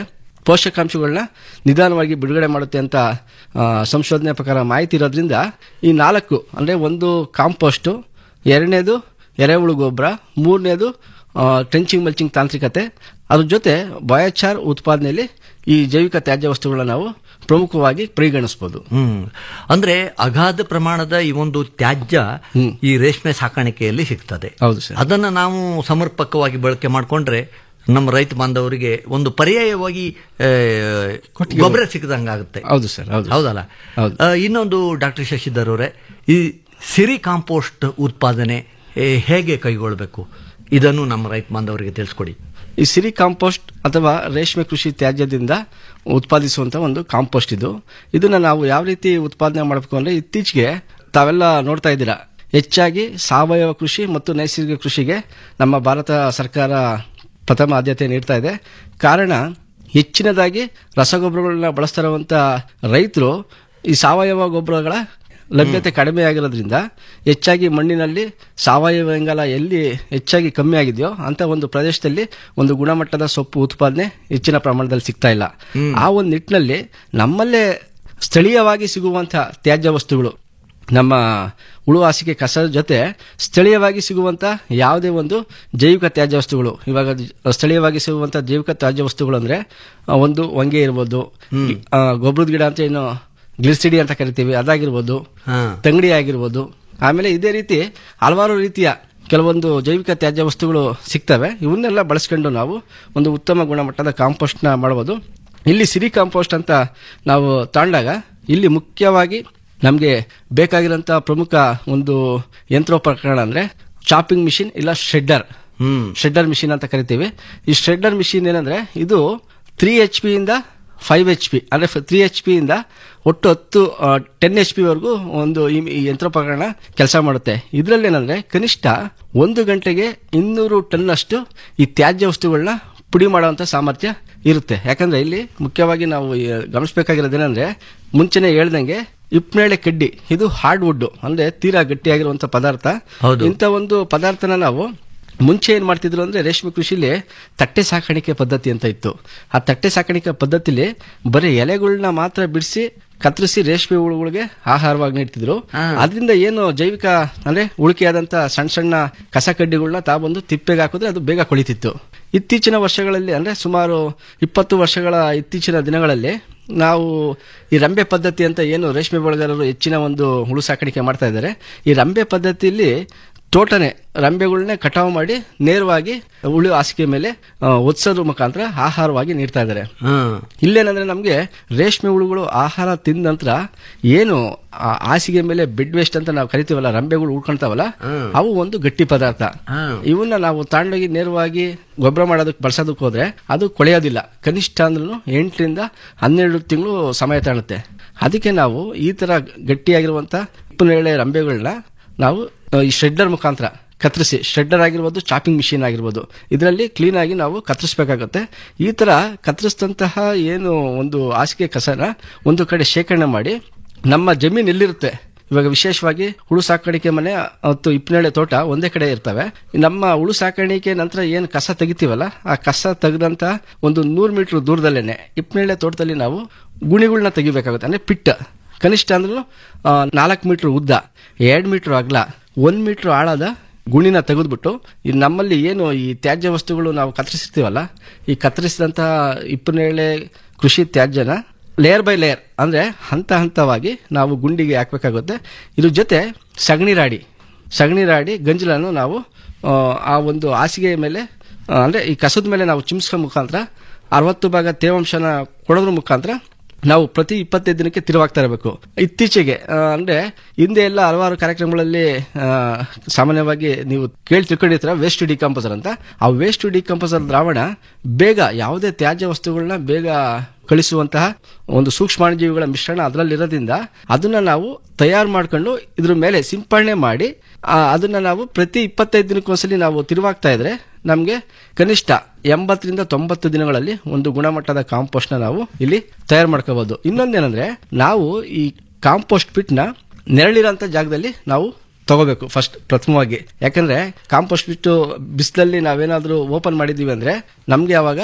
M: ಪೋಷಕಾಂಶಗಳನ್ನ ನಿಧಾನವಾಗಿ ಬಿಡುಗಡೆ ಮಾಡುತ್ತೆ ಅಂತ ಆ, ಸಂಶೋಧನೆ ಪ್ರಕಾರ ಮಾಹಿತಿ ಇರೋದ್ರಿಂದ ಈ ನಾಲ್ಕು ಅಂದರೆ ಒಂದು ಕಾಂಪೋಸ್ಟು ಎರಡನೇದು ಎರೆಹುಳು ಗೊಬ್ಬರ ಮೂರನೇದು ಟ್ರೆಂಚಿಂಗ್ ಮಲ್ಚಿಂಗ್ ತಾಂತ್ರಿಕತೆ ಅದ್ರ ಜೊತೆ ಬಯೋಚಾರ್ ಉತ್ಪಾದನೆಯಲ್ಲಿ ಈ ಜೈವಿಕ ತ್ಯಾಜ್ಯ ವಸ್ತುಗಳನ್ನ ನಾವು ಪ್ರಮುಖವಾಗಿ ಪರಿಗಣಿಸಬಹುದು
L: ಹ್ಮ್ ಅಂದ್ರೆ ಅಗಾಧ ಪ್ರಮಾಣದ ಈ ಒಂದು ತ್ಯಾಜ್ಯ ಈ ರೇಷ್ಮೆ ಸಾಕಾಣಿಕೆಯಲ್ಲಿ ಸಿಗ್ತದೆ
M: ಹೌದು ಸರ್
L: ಅದನ್ನ ನಾವು ಸಮರ್ಪಕವಾಗಿ ಬಳಕೆ ಮಾಡಿಕೊಂಡ್ರೆ ನಮ್ಮ ರೈತ ಬಾಂಧವರಿಗೆ ಒಂದು ಪರ್ಯಾಯವಾಗಿ ಆ, ಗೊಬ್ಬರ ಸಿಕ್ಕದಂಗಾಗುತ್ತೆ
M: ಹೌದು ಸರ್ ಹೌದು
L: ಹೌದಲ್ಲ ಆ, ಇನ್ನೊಂದು ಡಾಕ್ಟರ್ ಶಶಿಧರ್ ಅವರೇ ಈ ಸಿರಿ ಕಾಂಪೋಸ್ಟ್ ಉತ್ಪಾದನೆ ಏ, ಹೇಗೆ ಕೈಗೊಳ್ಳಬೇಕು ಇದನ್ನು ನಮ್ಮ ರೈತ ಬಾಂಧವರಿಗೆ ತಿಳಿಸ್ಕೊಡಿ
M: ಈ ಸಿರಿ ಕಾಂಪೋಸ್ಟ್ ಅಥವಾ ರೇಷ್ಮೆ ಕೃಷಿ ತ್ಯಾಜ್ಯದಿಂದ ಉತ್ಪಾದಿಸುವಂತ ಒಂದು ಕಾಂಪೋಸ್ಟ್ ಇದು ಇದನ್ನ ನಾವು ಯಾವ ರೀತಿ ಉತ್ಪಾದನೆ ಮಾಡಬೇಕು ಅಂದ್ರೆ ಇತ್ತೀಚೆಗೆ ತಾವೆಲ್ಲ ನೋಡ್ತಾ ಇದ್ದೀರಾ ಹೆಚ್ಚಾಗಿ ಸಾವಯವ ಕೃಷಿ ಮತ್ತು ನೈಸರ್ಗಿಕ ಕೃಷಿಗೆ ನಮ್ಮ ಭಾರತ ಸರ್ಕಾರ ಪ್ರಥಮ ಆದ್ಯತೆ ನೀಡ್ತಾ ಇದೆ ಕಾರಣ ಹೆಚ್ಚಿನದಾಗಿ ರಸಗೊಬ್ಬರಗಳನ್ನ ಬಳಸ್ತಾ ಇರುವಂತ ರೈತರು ಈ ಸಾವಯವ ಗೊಬ್ಬರಗಳ ಲಭ್ಯತೆ ಕಡಿಮೆ ಆಗಿರೋದ್ರಿಂದ ಹೆಚ್ಚಾಗಿ ಮಣ್ಣಿನಲ್ಲಿ ಸಾವಯವ ಇಂಗಾಲ ಎಲ್ಲಿ ಹೆಚ್ಚಾಗಿ ಕಮ್ಮಿ ಆಗಿದೆಯೋ ಅಂತ ಒಂದು ಪ್ರದೇಶದಲ್ಲಿ ಒಂದು ಗುಣಮಟ್ಟದ ಸೊಪ್ಪು ಉತ್ಪಾದನೆ ಹೆಚ್ಚಿನ ಪ್ರಮಾಣದಲ್ಲಿ ಸಿಗ್ತಾ ಇಲ್ಲ ಆ ಒಂದು ನಿಟ್ಟಿನಲ್ಲಿ ನಮ್ಮಲ್ಲೇ ಸ್ಥಳೀಯವಾಗಿ ಸಿಗುವಂತಹ ತ್ಯಾಜ್ಯ ವಸ್ತುಗಳು ನಮ್ಮ ಉಳು ಹಾಸಿಗೆ ಕಸದ ಜೊತೆ ಸ್ಥಳೀಯವಾಗಿ ಸಿಗುವಂತ ಯಾವುದೇ ಒಂದು ಜೈವಿಕ ತ್ಯಾಜ್ಯ ವಸ್ತುಗಳು ಇವಾಗ ಜ- ಸ್ಥಳೀಯವಾಗಿ ಸಿಗುವಂತ ಜೈವಿಕ ತ್ಯಾಜ್ಯ ವಸ್ತುಗಳು ಅಂದ್ರೆ ಆ, ಒಂದು ಹೊಂಗೆ ಇರ್ಬೋದು ಆ, ಗೊಬ್ಬರದ ಗಿಡ ಅಂತ ಏನು ಗ್ಲಿಸಿಡಿ ಅಂತ ಕರಿತೀವಿ ಅದಾಗಿರ್ಬೋದು ತಂಗಡಿ ಆಗಿರ್ಬೋದು ಆಮೇಲೆ ಇದೇ ರೀತಿ ಹಲವಾರು ರೀತಿಯ ಕೆಲವೊಂದು ಜೈವಿಕ ತ್ಯಾಜ್ಯ ವಸ್ತುಗಳು ಸಿಗ್ತವೆ ಇವನ್ನೆಲ್ಲ ಬಳಸ್ಕೊಂಡು ನಾವು ಒಂದು ಉತ್ತಮ ಗುಣಮಟ್ಟದ ಕಾಂಪೋಸ್ಟ್ನ ಮಾಡಬಹುದು ಇಲ್ಲಿ ಸಿರಿ ಕಾಂಪೋಸ್ಟ್ ಅಂತ ನಾವು ತಗೊಂಡಾಗ ಇಲ್ಲಿ ಮುಖ್ಯವಾಗಿ ನಮಗೆ ಬೇಕಾಗಿರೋಂಥ ಪ್ರಮುಖ ಒಂದು ಯಂತ್ರೋಪಕರಣ ಅಂದ್ರೆ ಚಾಪಿಂಗ್ ಮಿಷಿನ್ ಇಲ್ಲ ಶೆಡ್ಡರ್ ಶೆಡ್ಡರ್ ಮಿಷಿನ್ ಅಂತ ಕರಿತೀವಿ ಈ ಶೆಡ್ಡರ್ ಮಿಷಿನ್ ಏನಂದ್ರೆ ಇದು ತ್ರೀ ಎಚ್ ಪಿ ಇಂದ ಫೈವ್ ಎಚ್ ಪಿ ಅಂದ್ರೆ ತ್ರೀ ಎಚ್ ಪಿ ಇಂದ ಒಟ್ಟು ಹತ್ತು ಟೆನ್ ಎಚ್ ಪಿ ವರೆಗೂ ಒಂದು ಈ ಈ ಯಂತ್ರೋಪಕರಣ ಕೆಲಸ ಮಾಡುತ್ತೆ ಇದರಲ್ಲಿ ಏನಂದ್ರೆ ಕನಿಷ್ಠ ಒಂದು ಗಂಟೆಗೆ ಇನ್ನೂರು ಟನ್ ಅಷ್ಟು ಈ ತ್ಯಾಜ್ಯ ವಸ್ತುಗಳನ್ನ ಪುಡಿ ಮಾಡುವಂತ ಸಾಮರ್ಥ್ಯ ಇರುತ್ತೆ ಯಾಕಂದ್ರೆ ಇಲ್ಲಿ ಮುಖ್ಯವಾಗಿ ನಾವು ಈ ಗಮನಿಸಬೇಕಾಗಿರೋದೇನಂದ್ರೆ ಮುಂಚೆನೆ ಹೇಳ್ದಂಗೆ ಇಪ್ನೇಳೆ ಕಡ್ಡಿ ಇದು ಹಾರ್ಡ್ ವುಡ್ ಅಂದ್ರೆ ತೀರಾ ಗಟ್ಟಿಯಾಗಿರುವಂತ ಪದಾರ್ಥ
L: ಹೌದು.
M: ಇಂಥ ಒಂದು ಪದಾರ್ಥನ ನಾವು ಮುಂಚೆ ಏನ್ ಮಾಡ್ತಿದ್ರು ಅಂದ್ರೆ ರೇಷ್ಮೆ ಕೃಷಿಲಿ ತಟ್ಟೆ ಸಾಕಾಣಿಕೆ ಪದ್ಧತಿ ಅಂತ ಇತ್ತು ಆ ತಟ್ಟೆ ಸಾಕಾಣಿಕೆ ಪದ್ಧತಿಲಿ ಬರೀ ಎಲೆಗಳನ್ನ ಮಾತ್ರ ಬಿಡಿಸಿ ಕತ್ತರಿಸಿ ರೇಷ್ಮೆ ಹುಳುಗಳಿಗೆ ಆಹಾರವಾಗಿ ನೀಡ್ತಿದ್ರು ಅದರಿಂದ ಏನು ಜೈವಿಕ ಅಂದ್ರೆ ಉಳಿಕೆಯಾದಂತ ಸಣ್ಣ ಸಣ್ಣ ಕಸ ಕಡ್ಡಿಗಳನ್ನ ತಾಬಂದು ತಿಪ್ಪೆಗೆ ಹಾಕಿದ್ರೆ ಅದು ಬೇಗ ಕೊಳಿತಿತ್ತು ಇತ್ತೀಚಿನ ವರ್ಷಗಳಲ್ಲಿ ಅಂದ್ರೆ ಸುಮಾರು ಇಪ್ಪತ್ತು ವರ್ಷಗಳ ಇತ್ತೀಚಿನ ದಿನಗಳಲ್ಲಿ ನಾವು ಈ ರಂಬೆ ಪದ್ಧತಿ ಅಂತ ಏನು ರೇಷ್ಮೆ ಬೆಳೆಗಾರರು ಹೆಚ್ಚಿನ ಒಂದು ಹುಳು ಸಾಕಾಣಿಕೆ ಮಾಡ್ತಾ ಇದ್ದಾರೆ ಈ ರಂಬೆ ಪದ್ಧತಿಯಲ್ಲಿ ತೋಟನೆ ರಂಬೆಗಳನ್ನೇ ಕಟಾವು ಮಾಡಿ ನೇರವಾಗಿ ಹುಳು ಹಾಸಿಗೆ ಮೇಲೆ ಆ, ಒದ್ಸೋದ್ರ ಮುಖಾಂತರ ಆಹಾರವಾಗಿ ನೀಡ್ತಾ ಇದ್ದಾರೆ ಇಲ್ಲೇನಂದ್ರೆ ನಮಗೆ ರೇಷ್ಮೆ ಹುಳುಗಳು ಆಹಾರ ತಿಂದ ನಂತರ ಏನು ಆ ಹಾಸಿಗೆ ಮೇಲೆ ಬೆಡ್ ವೇಸ್ಟ್ ಅಂತ ನಾವು ಕರಿತೀವಲ್ಲ ರಂಬೆಗಳು ಉಳ್ಕೊಂತಾವಲ್ಲ ಅವು ಒಂದು ಗಟ್ಟಿ ಪದಾರ್ಥ ಇವನ್ನ ನಾವು ತಾಂಡೋಗಿ ನೇರವಾಗಿ ಗೊಬ್ಬರ ಮಾಡೋದಕ್ಕೆ ಬಳಸೋದಕ್ಕೆ ಹೋದ್ರೆ ಅದು ಕೊಳೆಯೋದಿಲ್ಲ ಕನಿಷ್ಠ ಅಂದ್ರೂ ಎಂಟರಿಂದ ಹನ್ನೆರಡು ತಿಂಗಳು ಸಮಯ ತಾಳುತ್ತೆ ಅದಕ್ಕೆ ನಾವು ಈ ತರ ಗಟ್ಟಿಯಾಗಿರುವಂತ ಉಪ್ಪುನೇಳೆ ರಂಬೆಗಳನ್ನ ನಾವು ಆ, ಈ ಶೆಡ್ಡರ್ ಮುಖಾಂತರ ಕತ್ತರಿಸಿ ಶೆಡ್ಡರ್ ಆಗಿರ್ಬೋದು ಚಾಪಿಂಗ್ ಮಿಷಿನ್ ಆಗಿರ್ಬೋದು ಇದರಲ್ಲಿ ಕ್ಲೀನ್ ಆಗಿ ನಾವು ಕತ್ತರಿಸಬೇಕಾಗುತ್ತೆ ಈ ತರ ಕತ್ತರಿಸಿದಂತಹ ಏನು ಒಂದು ಹಾಸಿಗೆ ಕಸನ ಒಂದು ಕಡೆ ಶೇಖರಣೆ ಮಾಡಿ ನಮ್ಮ ಜಮೀನು ಎಲ್ಲಿರುತ್ತೆ ಇವಾಗ ವಿಶೇಷವಾಗಿ ಹುಳು ಸಾಕಾಣಿಕೆ ಮನೆ ಮತ್ತು ಇಪ್ಪನೇಳೆ ತೋಟ ಒಂದೇ ಕಡೆ ಇರ್ತವೆ ನಮ್ಮ ಹುಳು ಸಾಕಾಣಿಕೆ ನಂತರ ಏನು ಕಸ ತೆಗಿತೀವಲ್ಲ ಆ ಕಸ ತೆಗೆದಂತ ಒಂದು ನೂರು ಮೀಟರ್ ದೂರದಲ್ಲೇನೆ ಇಪ್ಪನೇಳೆ ತೋಟದಲ್ಲಿ ನಾವು ಗುಣಿಗಳನ್ನ ತೆಗಿಬೇಕಾಗುತ್ತೆ ಅಂದ್ರೆ ಪಿಟ್ಟ ಕನಿಷ್ಠ ಅಂದ್ರೂ ನಾಲ್ಕು ಮೀಟರ್ ಉದ್ದ ಎರಡು ಮೀಟರ್ ಅಗಲ ಒಂದ್ ಮೀಟರ್ ಆಳದ ಗುಣಿನ ತೆಗೆದ್ಬಿಟ್ಟು ಈ ನಮ್ಮಲ್ಲಿ ಏನು ಈ ತ್ಯಾಜ್ಯ ವಸ್ತುಗಳು ನಾವು ಕತ್ತರಿಸಿರ್ತೀವಲ್ಲ ಈ ಕತ್ತರಿಸಿದಂತಹ ಇಪ್ಪನೇಳೆ ಕೃಷಿ ತ್ಯಾಜ್ಯನ ಲೇಯರ್ ಬೈ ಲೇಯರ್ ಅಂದ್ರೆ ಹಂತ ಹಂತವಾಗಿ ನಾವು ಗುಂಡಿಗೆ ಹಾಕ್ಬೇಕಾಗುತ್ತೆ ಇದ್ರ ಜೊತೆ ಸಗಣಿ ರಾಡಿ ಸಗಣಿ ರಾಡಿ ಗಂಜಲನ್ನು ನಾವು ಆ, ಆ ಒಂದು ಹಾಸಿಗೆ ಮೇಲೆ ಆ, ಅಂದ್ರೆ ಈ ಕಸದ ಮೇಲೆ ನಾವು ಚಿಮ್ಸ್ಕೋ ಮುಖಾಂತರ ಅರವತ್ತು ಭಾಗ ತೇವಾಂಶನ ಕೊಡೋದ್ರ ಮುಖಾಂತರ ನಾವು ಪ್ರತಿ ಇಪ್ಪತ್ತೈದು ದಿನಕ್ಕೆ ತಿರುವಾಗ್ತಾ ಇರಬೇಕು ಇತ್ತೀಚೆಗೆ ಆ, ಅಂದ್ರೆ ಹಿಂದೆ ಎಲ್ಲ ಹಲವಾರು ಕಾರ್ಯಕ್ರಮಗಳಲ್ಲಿ ಆ, ಸಾಮಾನ್ಯವಾಗಿ ನೀವು ಕೇಳಿ ತಿಳ್ಕೊಂಡಿರ್ತೀರ ವೇಸ್ಟ್ ಡಿಕಂಪೋಸರ್ ಅಂತ ಆ ವೇಸ್ಟ್ ಡಿಕಂಪೋಸರ್ ದ್ರಾವಣ ಬೇಗ ಯಾವುದೇ ತ್ಯಾಜ್ಯ ವಸ್ತುಗಳನ್ನ ಬೇಗ ಕಳಿಸುವಂತಹ ಒಂದು ಸೂಕ್ಷ್ಮಾಣುಜೀವಿಗಳ ಮಿಶ್ರಣ ಅದರಲ್ಲಿರೋದ್ರಿಂದ ಅದನ್ನ ನಾವು ತಯಾರು ಮಾಡ್ಕೊಂಡು ಇದ್ರ ಮೇಲೆ ಸಿಂಪರಣೆ ಮಾಡಿ ಆ, ಅದನ್ನ ನಾವು ಪ್ರತಿ ಇಪ್ಪತ್ತೈದು ದಿನಕ್ಕೊಂದ್ಸಲಿ ನಾವು ತಿರುವಾಗ್ತಾ ಇದ್ರೆ ನಮಗೆ ಕನಿಷ್ಠ ಎಂಬತ್ತರಿಂದ ತೊಂಬತ್ತು ದಿನಗಳಲ್ಲಿ ಒಂದು ಗುಣಮಟ್ಟದ ಕಾಂಪೋಸ್ಟ್ ನ ನಾವು ಇಲ್ಲಿ ತಯಾರು ಮಾಡ್ಕೋಬಹುದು ಇನ್ನೊಂದೇನಂದ್ರೆ ನಾವು ಈ ಕಾಂಪೋಸ್ಟ್ ಪಿಟ್ ನ ನೆರಳಿರೋಂಥ ಜಾಗದಲ್ಲಿ ನಾವು ತಗೋಬೇಕು ಫಸ್ಟ್ ಪ್ರಥಮವಾಗಿ ಯಾಕಂದ್ರೆ ಕಾಂಪೋಸ್ಟ್ ಬಿಟ್ಟು ಬಿಸಿಲಲ್ಲಿ ನಾವೇನಾದ್ರೂ ಓಪನ್ ಮಾಡಿದೀವಿ ಅಂದ್ರೆ ನಮ್ಗೆ ಅವಾಗ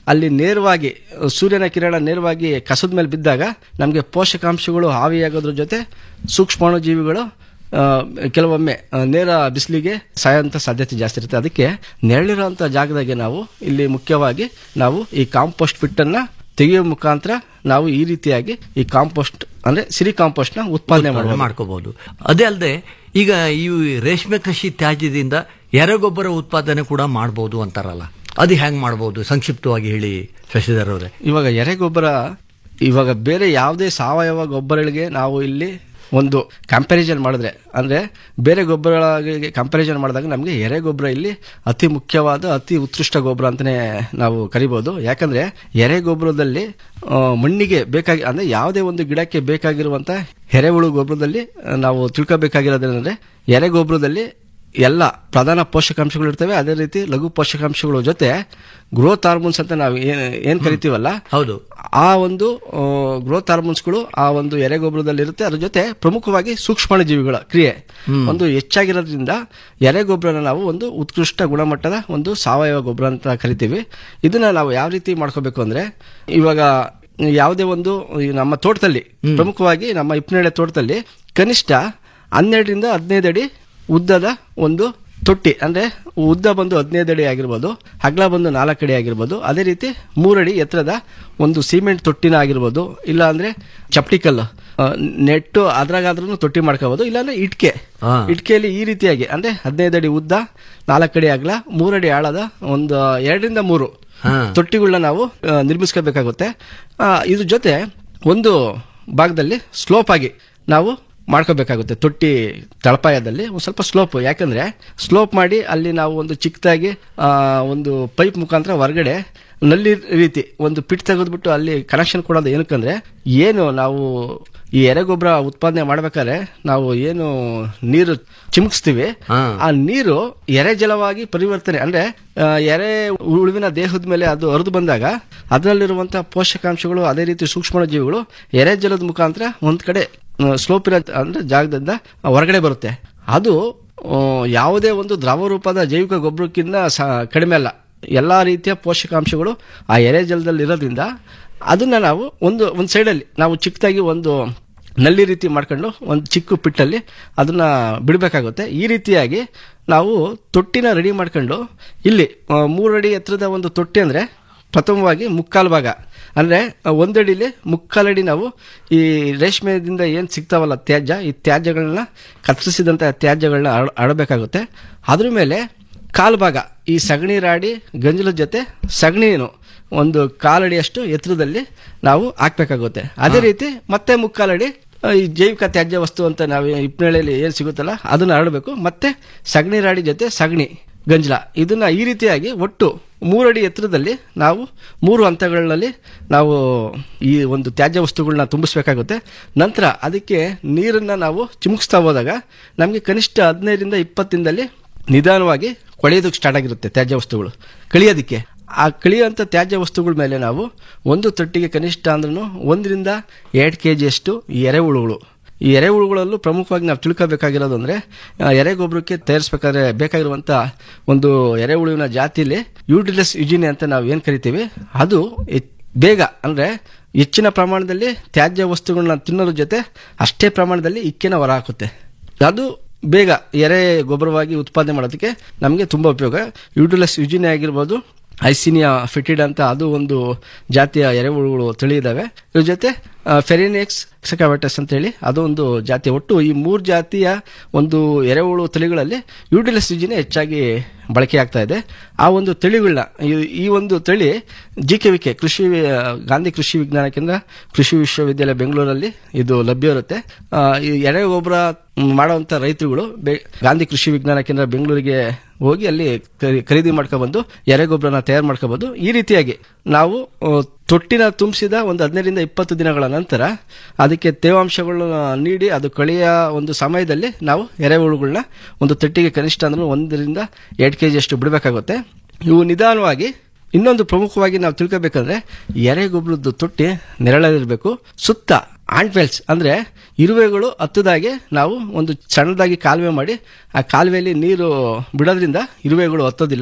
M: ಅಲ್ಲಿ ನೇರವಾಗಿ ಸೂರ್ಯನ ಕಿರಣ ನೇರವಾಗಿ ಕಸದ ಮೇಲೆ ಬಿದ್ದಾಗ ನಮಗೆ ಪೋಷಕಾಂಶಗಳು ಆವಿಯಾಗೋದ್ರ ಜೊತೆ ಸೂಕ್ಷ್ಮಾಣು ಜೀವಿಗಳು ಆ, ಕೆಲವೊಮ್ಮೆ ಆ, ನೇರ ಬಿಸಿಲಿಗೆ ಸಾಯೋಂಥ ಸಾಧ್ಯತೆ ಜಾಸ್ತಿ ಇರುತ್ತೆ ಅದಕ್ಕೆ ನೆರಳಿರುವಂಥ ಜಾಗದಾಗೆ ನಾವು ಇಲ್ಲಿ ಮುಖ್ಯವಾಗಿ ನಾವು ಈ ಕಾಂಪೋಸ್ಟ್ ಬಿಟ್ಟನ್ನ ತೆಗೆಯುವ ಮುಖಾಂತರ ನಾವು ಈ ರೀತಿಯಾಗಿ ಈ ಕಾಂಪೋಸ್ಟ್ ಅಂದ್ರೆ ಸಿರಿ ಕಾಂಪೋಸ್ಟ್ ನ ಉತ್ಪಾದನೆ ಮಾಡಬಹುದು
L: ಮಾಡ್ಕೋಬಹುದು ಅದೇ ಅಲ್ಲದೆ ಈಗ ಈ ರೇಷ್ಮೆ ಕೃಷಿ ತ್ಯಾಜ್ಯದಿಂದ ಎರೆಗೊಬ್ಬರ ಉತ್ಪಾದನೆ ಕೂಡ ಮಾಡಬಹುದು ಅಂತಾರಲ್ಲ ಅದು ಹೆಂಗ್ ಮಾಡಬಹುದು ಸಂಕ್ಷಿಪ್ತವಾಗಿ ಹೇಳಿ ಶಶಿಧರ್ ಅವರೇ
M: ಇವಾಗ ಎರೆಗೊಬ್ಬರ ಇವಾಗ ಬೇರೆ ಯಾವುದೇ ಸಾವಯವ ಗೊಬ್ಬರಗಳಿಗೆ ನಾವು ಇಲ್ಲಿ ಒಂದು ಕಂಪ್ಯಾರಿಸನ್ ಮಾಡಿದ್ರೆ ಅಂದ್ರೆ ಬೇರೆ ಗೊಬ್ಬರಗಳಿಗೆ ಕಂಪ್ಯಾರಿಸನ್ ಮಾಡಿದಾಗ ನಮಗೆ ಎರೆಗೊಬ್ಬರ ಇಲ್ಲಿ ಅತಿ ಮುಖ್ಯವಾದ ಅತಿ ಉತ್ಕೃಷ್ಟ ಗೊಬ್ಬರ ಅಂತಾನೆ ನಾವು ಕರಿಬಹುದು ಯಾಕಂದ್ರೆ ಎರೆಗೊಬ್ಬರದಲ್ಲಿ ಆ, ಮಣ್ಣಿಗೆ ಬೇಕಾಗಿ ಅಂದ್ರೆ ಯಾವುದೇ ಒಂದು ಗಿಡಕ್ಕೆ ಬೇಕಾಗಿರುವಂತ ಎರೆಹುಳು ಗೊಬ್ಬರದಲ್ಲಿ ಆ, ನಾವು ತಿಳ್ಕೋಬೇಕಾಗಿರೋದೇನೆಂದ್ರೆ ಎರೆಗೊಬ್ಬರದಲ್ಲಿ ಎಲ್ಲ ಪ್ರಧಾನ ಪೋಷಕಾಂಶಗಳು ಇರ್ತವೆ ಅದೇ ರೀತಿ ಲಘು ಪೋಷಕಾಂಶಗಳ ಜೊತೆ ಗ್ರೋತ್ ಹಾರ್ಮೋನ್ಸ್ ಅಂತ ನಾವು ಏನ್ ಏನ್ ಕರಿತೀವಲ್ಲ
L: ಹೌದು
M: ಆ ಒಂದು ಗ್ರೋತ್ ಹಾರ್ಮೋನ್ಸ್ಗಳು ಆ ಒಂದು ಎರೆಗೊಬ್ಬರದಲ್ಲಿ ಇರುತ್ತೆ ಅದ್ರ ಜೊತೆ ಪ್ರಮುಖವಾಗಿ ಸೂಕ್ಷ್ಮಾಣು ಜೀವಿಗಳ ಕ್ರಿಯೆ ಒಂದು ಹೆಚ್ಚಾಗಿರೋದ್ರಿಂದ ಎರೆಗೊಬ್ಬರನ ನಾವು ಒಂದು ಉತ್ಕೃಷ್ಟ ಗುಣಮಟ್ಟದ ಒಂದು ಸಾವಯವ ಗೊಬ್ಬರ ಅಂತ ಕರಿತೀವಿ ಇದನ್ನ ನಾವು ಯಾವ ರೀತಿ ಮಾಡ್ಕೋಬೇಕು ಅಂದ್ರೆ ಇವಾಗ ಯಾವುದೇ ಒಂದು ಈ ನಮ್ಮ ತೋಟದಲ್ಲಿ ಪ್ರಮುಖವಾಗಿ ನಮ್ಮ ಇಪ್ಪನೇಳೆ ತೋಟದಲ್ಲಿ ಕನಿಷ್ಠ ಹನ್ನೆರಡರಿಂದ ಹದಿನೈದು ಅಡಿ ಉದ್ದದ ಒಂದು ತೊಟ್ಟಿ ಅಂದ್ರೆ ಉದ್ದ ಬಂದು ಹದಿನೈದು ಅಡಿ ಆಗಿರ್ಬೋದು ಅಗಲ ಬಂದು ನಾಲ್ಕು ಅಡಿ ಆಗಿರ್ಬೋದು ಅದೇ ರೀತಿ ಮೂರಡಿ ಎತ್ತರದ ಒಂದು ಸಿಮೆಂಟ್ ತೊಟ್ಟಿನ ಆಗಿರ್ಬೋದು ಇಲ್ಲ ಅಂದ್ರೆ ಚಪ್ಟಿಕಲ್ಲು ಆ, ನೆಟ್ಟು ಅದ್ರಾಗಾದ್ರೂ ತೊಟ್ಟಿ ಮಾಡ್ಕೋಬಹುದು ಇಲ್ಲಾಂದ್ರೆ ಇಟ್ಕೆ
L: ಹಾ.
M: ಇಟ್ಕೆಯಲ್ಲಿ ಈ ರೀತಿಯಾಗಿ ಅಂದ್ರೆ ಹದಿನೈದು ಅಡಿ ಉದ್ದ ನಾಲ್ಕು ಅಡಿ ಅಗಲ ಮೂರಡಿ ಆಳದ ಒಂದು ಎರಡರಿಂದ ಮೂರು
L: ಹಾ.
M: ತೊಟ್ಟಿಗಳನ್ನ ನಾವು ಆ, ನಿರ್ಮಿಸ್ಕೋಬೇಕಾಗುತ್ತೆ ಆ, ಇದ್ರ ಜೊತೆ ಒಂದು ಭಾಗದಲ್ಲಿ ಸ್ಲೋಪ್ ಆಗಿ ನಾವು ಮಾಡ್ಕೋಬೇಕಾಗುತ್ತೆ ತೊಟ್ಟಿ ತಳಪಾಯದಲ್ಲಿ ಒಂದು ಸ್ವಲ್ಪ ಸ್ಲೋಪ್ ಯಾಕಂದ್ರೆ ಸ್ಲೋಪ್ ಮಾಡಿ ಅಲ್ಲಿ ನಾವು ಒಂದು ಚಿಕ್ಕದಾಗಿ ಆ, ಒಂದು ಪೈಪ್ ಮುಖಾಂತರ ಹೊರಗಡೆ ನಲ್ಲಿ ರೀತಿ ಒಂದು ಪಿಟ್ ತೆಗೆದ್ಬಿಟ್ಟು ಅಲ್ಲಿ ಕನೆಕ್ಷನ್ ಕೊಡೋದು ಏನಕ್ಕಂದ್ರೆ ಏನು ನಾವು ಈ ಎರೆಗೊಬ್ಬರ ಉತ್ಪಾದನೆ ಮಾಡ್ಬೇಕಾದ್ರೆ ನಾವು ಏನು ನೀರು ಚಿಮುಕಿಸ್ತೀವಿ
L: ಹಾ.
M: ಆ ನೀರು ಎರೆ ಜಲವಾಗಿ ಪರಿವರ್ತನೆ ಅಂದ್ರೆ ಆ, ಎರೆ ಉಳುವಿನ ದೇಹದ ಮೇಲೆ ಅದು ಹರಿದು ಬಂದಾಗ ಅದರಲ್ಲಿರುವಂತಹ ಪೋಷಕಾಂಶಗಳು ಅದೇ ರೀತಿ ಸೂಕ್ಷ್ಮ ಜೀವಿಗಳು ಎರೆ ಜಲದ ಮುಖಾಂತರ ಒಂದ್ ಕಡೆ ಸ್ಲೋಪ್ ಇರೋ ಅಂದ್ರೆ ಜಾಗದಿಂದ ಹೊರಗಡೆ ಬರುತ್ತೆ ಅದು ಆ, ಯಾವುದೇ ಒಂದು ದ್ರವ ರೂಪದ ಜೈವಿಕ ಗೊಬ್ಬರಕ್ಕಿಂತ ಸ- ಕಡಿಮೆ ಅಲ್ಲ ಎಲ್ಲಾ ರೀತಿಯ ಪೋಷಕಾಂಶಗಳು ಆ ಎರೆ ಜಲದಲ್ಲಿ ಇರೋದ್ರಿಂದ ಅದನ್ನ ನಾವು ಒಂದು ಒಂದು ಸೈಡಲ್ಲಿ ನಾವು ಚಿಕ್ಕದಾಗಿ ಒಂದು ನಲ್ಲಿ ರೀತಿ ಮಾಡ್ಕೊಂಡು ಒಂದು ಚಿಕ್ಕ ಪಿಟ್ಟಲ್ಲಿ ಅದನ್ನ ಬಿಡಬೇಕಾಗುತ್ತೆ ಈ ರೀತಿಯಾಗಿ ನಾವು ತೊಟ್ಟಿನ ರೆಡಿ ಮಾಡ್ಕೊಂಡು ಇಲ್ಲಿ ಆ, ಮೂರಡಿ ಎತ್ತರದ ಒಂದು ತೊಟ್ಟಿ ಅಂದ್ರೆ ಪ್ರಥಮವಾಗಿ ಮುಕ್ಕಾಲು ಭಾಗ ಅಂದ್ರೆ ಆ, ಒಂದಡಿಲಿ ಮುಕ್ಕಾಲಡಿ ನಾವು ಈ ರೇಷ್ಮೆದಿಂದ ಏನು ಸಿಗ್ತಾವಲ್ಲ ತ್ಯಾಜ್ಯ ಈ ತ್ಯಾಜ್ಯಗಳನ್ನ ಕತ್ತರಿಸಿದಂಥ ತ್ಯಾಜ್ಯಗಳನ್ನ ಅಡ- ಅಡಬೇಕಾಗುತ್ತೆ ಅದ್ರ ಮೇಲೆ ಕಾಲು ಭಾಗ ಈ ಸಗಣಿ ರಾಡಿ ಗಂಜಲದ ಜೊತೆ ಸಗಣಿನು ಒಂದು ಕಾಲಡಿಯಷ್ಟು ಎತ್ತರದಲ್ಲಿ ನಾವು ಹಾಕ್ಬೇಕಾಗುತ್ತೆ ಅದೇ ರೀತಿ ಮತ್ತೆ ಮುಕ್ಕಾಲಡಿ ಆ, ಈ ಜೈವಿಕ ತ್ಯಾಜ್ಯ ವಸ್ತು ಅಂತ ನಾವು ಇಪ್ಪನೇಳೆಯಲ್ಲಿ ಏನು ಸಿಗುತ್ತಲ್ಲ ಅದನ್ನ ಹರಡಬೇಕು ಮತ್ತೆ ಸಗಣಿ ರಾಡಿ ಜೊತೆ ಸಗಣಿ ಗಂಜಲ ಇದನ್ನ ಈ ರೀತಿಯಾಗಿ ಒಟ್ಟು ಮೂರಡಿ ಎತ್ತರದಲ್ಲಿ ನಾವು ಮೂರು ಹಂತಗಳಲ್ಲಿ ನಾವು ಈ ಒಂದು ತ್ಯಾಜ್ಯ ವಸ್ತುಗಳನ್ನ ತುಂಬಿಸ್ಬೇಕಾಗುತ್ತೆ ನಂತರ ಅದಕ್ಕೆ ನೀರನ್ನ ನಾವು ಚಿಮುಕಿಸ್ತಾ ಹೋದಾಗ ನಮಗೆ ಕನಿಷ್ಠ ಹದಿನೈದರಿಂದ ಇಪ್ಪತ್ತಿಂದಲ್ಲಿ ನಿಧಾನವಾಗಿ ಕೊಳೆಯೋದಕ್ಕೆ ಸ್ಟಾರ್ಟ್ ಆಗಿರುತ್ತೆ ತ್ಯಾಜ್ಯ ವಸ್ತುಗಳು ಕಳಿಯೋದಕ್ಕೆ ಆ ಕಳಿಯುವಂಥ ತ್ಯಾಜ್ಯ ವಸ್ತುಗಳ ಮೇಲೆ ನಾವು ಒಂದು ತೊಟ್ಟಿಗೆ ಕನಿಷ್ಠ ಅಂದ್ರೂ ಒಂದರಿಂದ ಎರಡು ಕೆ ಜಿಯಷ್ಟು ಈ ಎರೆಹುಳುಗಳು ಈ ಎರೆಹುಳುಗಳಲ್ಲೂ ಪ್ರಮುಖವಾಗಿ ನಾವು ತಿಳ್ಕೋಬೇಕಾಗಿರೋದು ಅಂದರೆ ಎರೆಗೊಬ್ಬರಕ್ಕೆ ತಯಾರಿಸಬೇಕಾದ್ರೆ ಬೇಕಾಗಿರುವಂಥ ಒಂದು ಎರೆಹುಳುವಿನ ಜಾತಿಲಿ ಯೂಟಿಲಸ್ ಯುಜಿನಿ ಅಂತ ನಾವು ಏನು ಕರಿತೀವಿ ಅದು ಹೆಚ್- ಬೇಗ ಅಂದರೆ ಹೆಚ್ಚಿನ ಪ್ರಮಾಣದಲ್ಲಿ ತ್ಯಾಜ್ಯ ವಸ್ತುಗಳನ್ನ ತಿನ್ನೋದ್ರ ಜೊತೆ ಅಷ್ಟೇ ಪ್ರಮಾಣದಲ್ಲಿ ಇಕ್ಕೆನ ಹೊರ ಹಾಕುತ್ತೆ ಅದು ಬೇಗ ಎರೆ ಗೊಬ್ಬರವಾಗಿ ಉತ್ಪಾದನೆ ಮಾಡೋದಕ್ಕೆ ನಮಗೆ ತುಂಬ ಉಪಯೋಗ ಯೂಟಿಲಸ್ ಯುಜಿನಿ ಆಗಿರ್ಬೋದು ಐಸಿನಿಯಾ ಫಿಟಿಡ್ ಅಂತ ಅದು ಒಂದು ಜಾತಿಯ ಎರೆಹುಳುಗಳು ತಳಿ ಇದಾವೆ ಇದ್ರ ಜೊತೆ ಫೆರಿನೆಕ್ಸ್ ಎಕ್ಸಕಾವೆಟಸ್ ಅಂತ ಹೇಳಿ ಅದು ಒಂದು ಜಾತಿ ಒಟ್ಟು ಈ ಮೂರು ಜಾತಿಯ ಒಂದು ಎರೆಹುಳು ತಳಿಗಳಲ್ಲಿ ಯೂಟಿಲಸ್ ಯುಜಿನಿ ಹೆಚ್ಚಾಗಿ ಬಳಕೆ ಆಗ್ತಾ ಇದೆ ಆ ಒಂದು ತಳಿಗಳನ್ನ ಈ- ಈ ಒಂದು ತಳಿ ಜಿ ಕೆ ವಿ ಕೆ ಕೃಷಿ ವಿ- ಗಾಂಧಿ ಕೃಷಿ ವಿಜ್ಞಾನ ಕೇಂದ್ರ ಕೃಷಿ ವಿಶ್ವವಿದ್ಯಾಲಯ ಬೆಂಗಳೂರಲ್ಲಿ ಇದು ಲಭ್ಯ ಇರುತ್ತೆ ಆ, ಈ ಎರೆ ಗೊಬ್ಬರ ಮಾಡುವಂತ ರೈತರುಗಳು ಬೆ- ಗಾಂಧಿ ಕೃಷಿ ವಿಜ್ಞಾನ ಕೇಂದ್ರ ಬೆಂಗಳೂರಿಗೆ ಹೋಗಿ ಅಲ್ಲಿ ಖರೀ- ಖರೀದಿ ಮಾಡ್ಕೊಬಂದು ಎರೆಗೊಬ್ಬರನ ತಯಾರು ಮಾಡ್ಕೋಬಹುದು ಈ ರೀತಿಯಾಗಿ ನಾವು ಆ, ತೊಟ್ಟಿನ ತುಂಬಿಸಿದ ಒಂದು ಹದಿನೈದರಿಂದ ಇಪ್ಪತ್ತು ದಿನಗಳ ನಂತರ ಅದಕ್ಕೆ ತೇವಾಂಶಗಳನ್ನ ನೀಡಿ ಅದು ಕಳೆಯ ಒಂದು ಸಮಯದಲ್ಲಿ ನಾವು ಎರೆಹುಳುಗಳನ್ನ ಒಂದು ತೊಟ್ಟಿಗೆ ಕನಿಷ್ಠ ಅಂದ್ರೆ ಒಂದರಿಂದ ಎರಡು ಕೆ ಅಷ್ಟು ಬಿಡಬೇಕಾಗುತ್ತೆ ಇವು ನಿಧಾನವಾಗಿ ಇನ್ನೊಂದು ಪ್ರಮುಖವಾಗಿ ನಾವು ತಿಳ್ಕೊಬೇಕಂದ್ರೆ ಎರೆಗೊಬ್ಬರದ್ದು ತೊಟ್ಟಿ ನೆರಳಲ್ಲಿರಬೇಕು ಸುತ್ತ ಆಂಟ್ವೆಲ್ಸ್ ಅಂದ್ರೆ ಇರುವೆಗಳು ಹತ್ತದಾಗೆ ನಾವು ಒಂದು ಸಣ್ಣದಾಗಿ ಕಾಲುವೆ ಮಾಡಿ ಆ ಕಾಲುವೆಯಲ್ಲಿ ನೀರು ಬಿಡೋದ್ರಿಂದ ಇರುವೆಗಳು ಹತ್ತೋದಿಲ್ಲ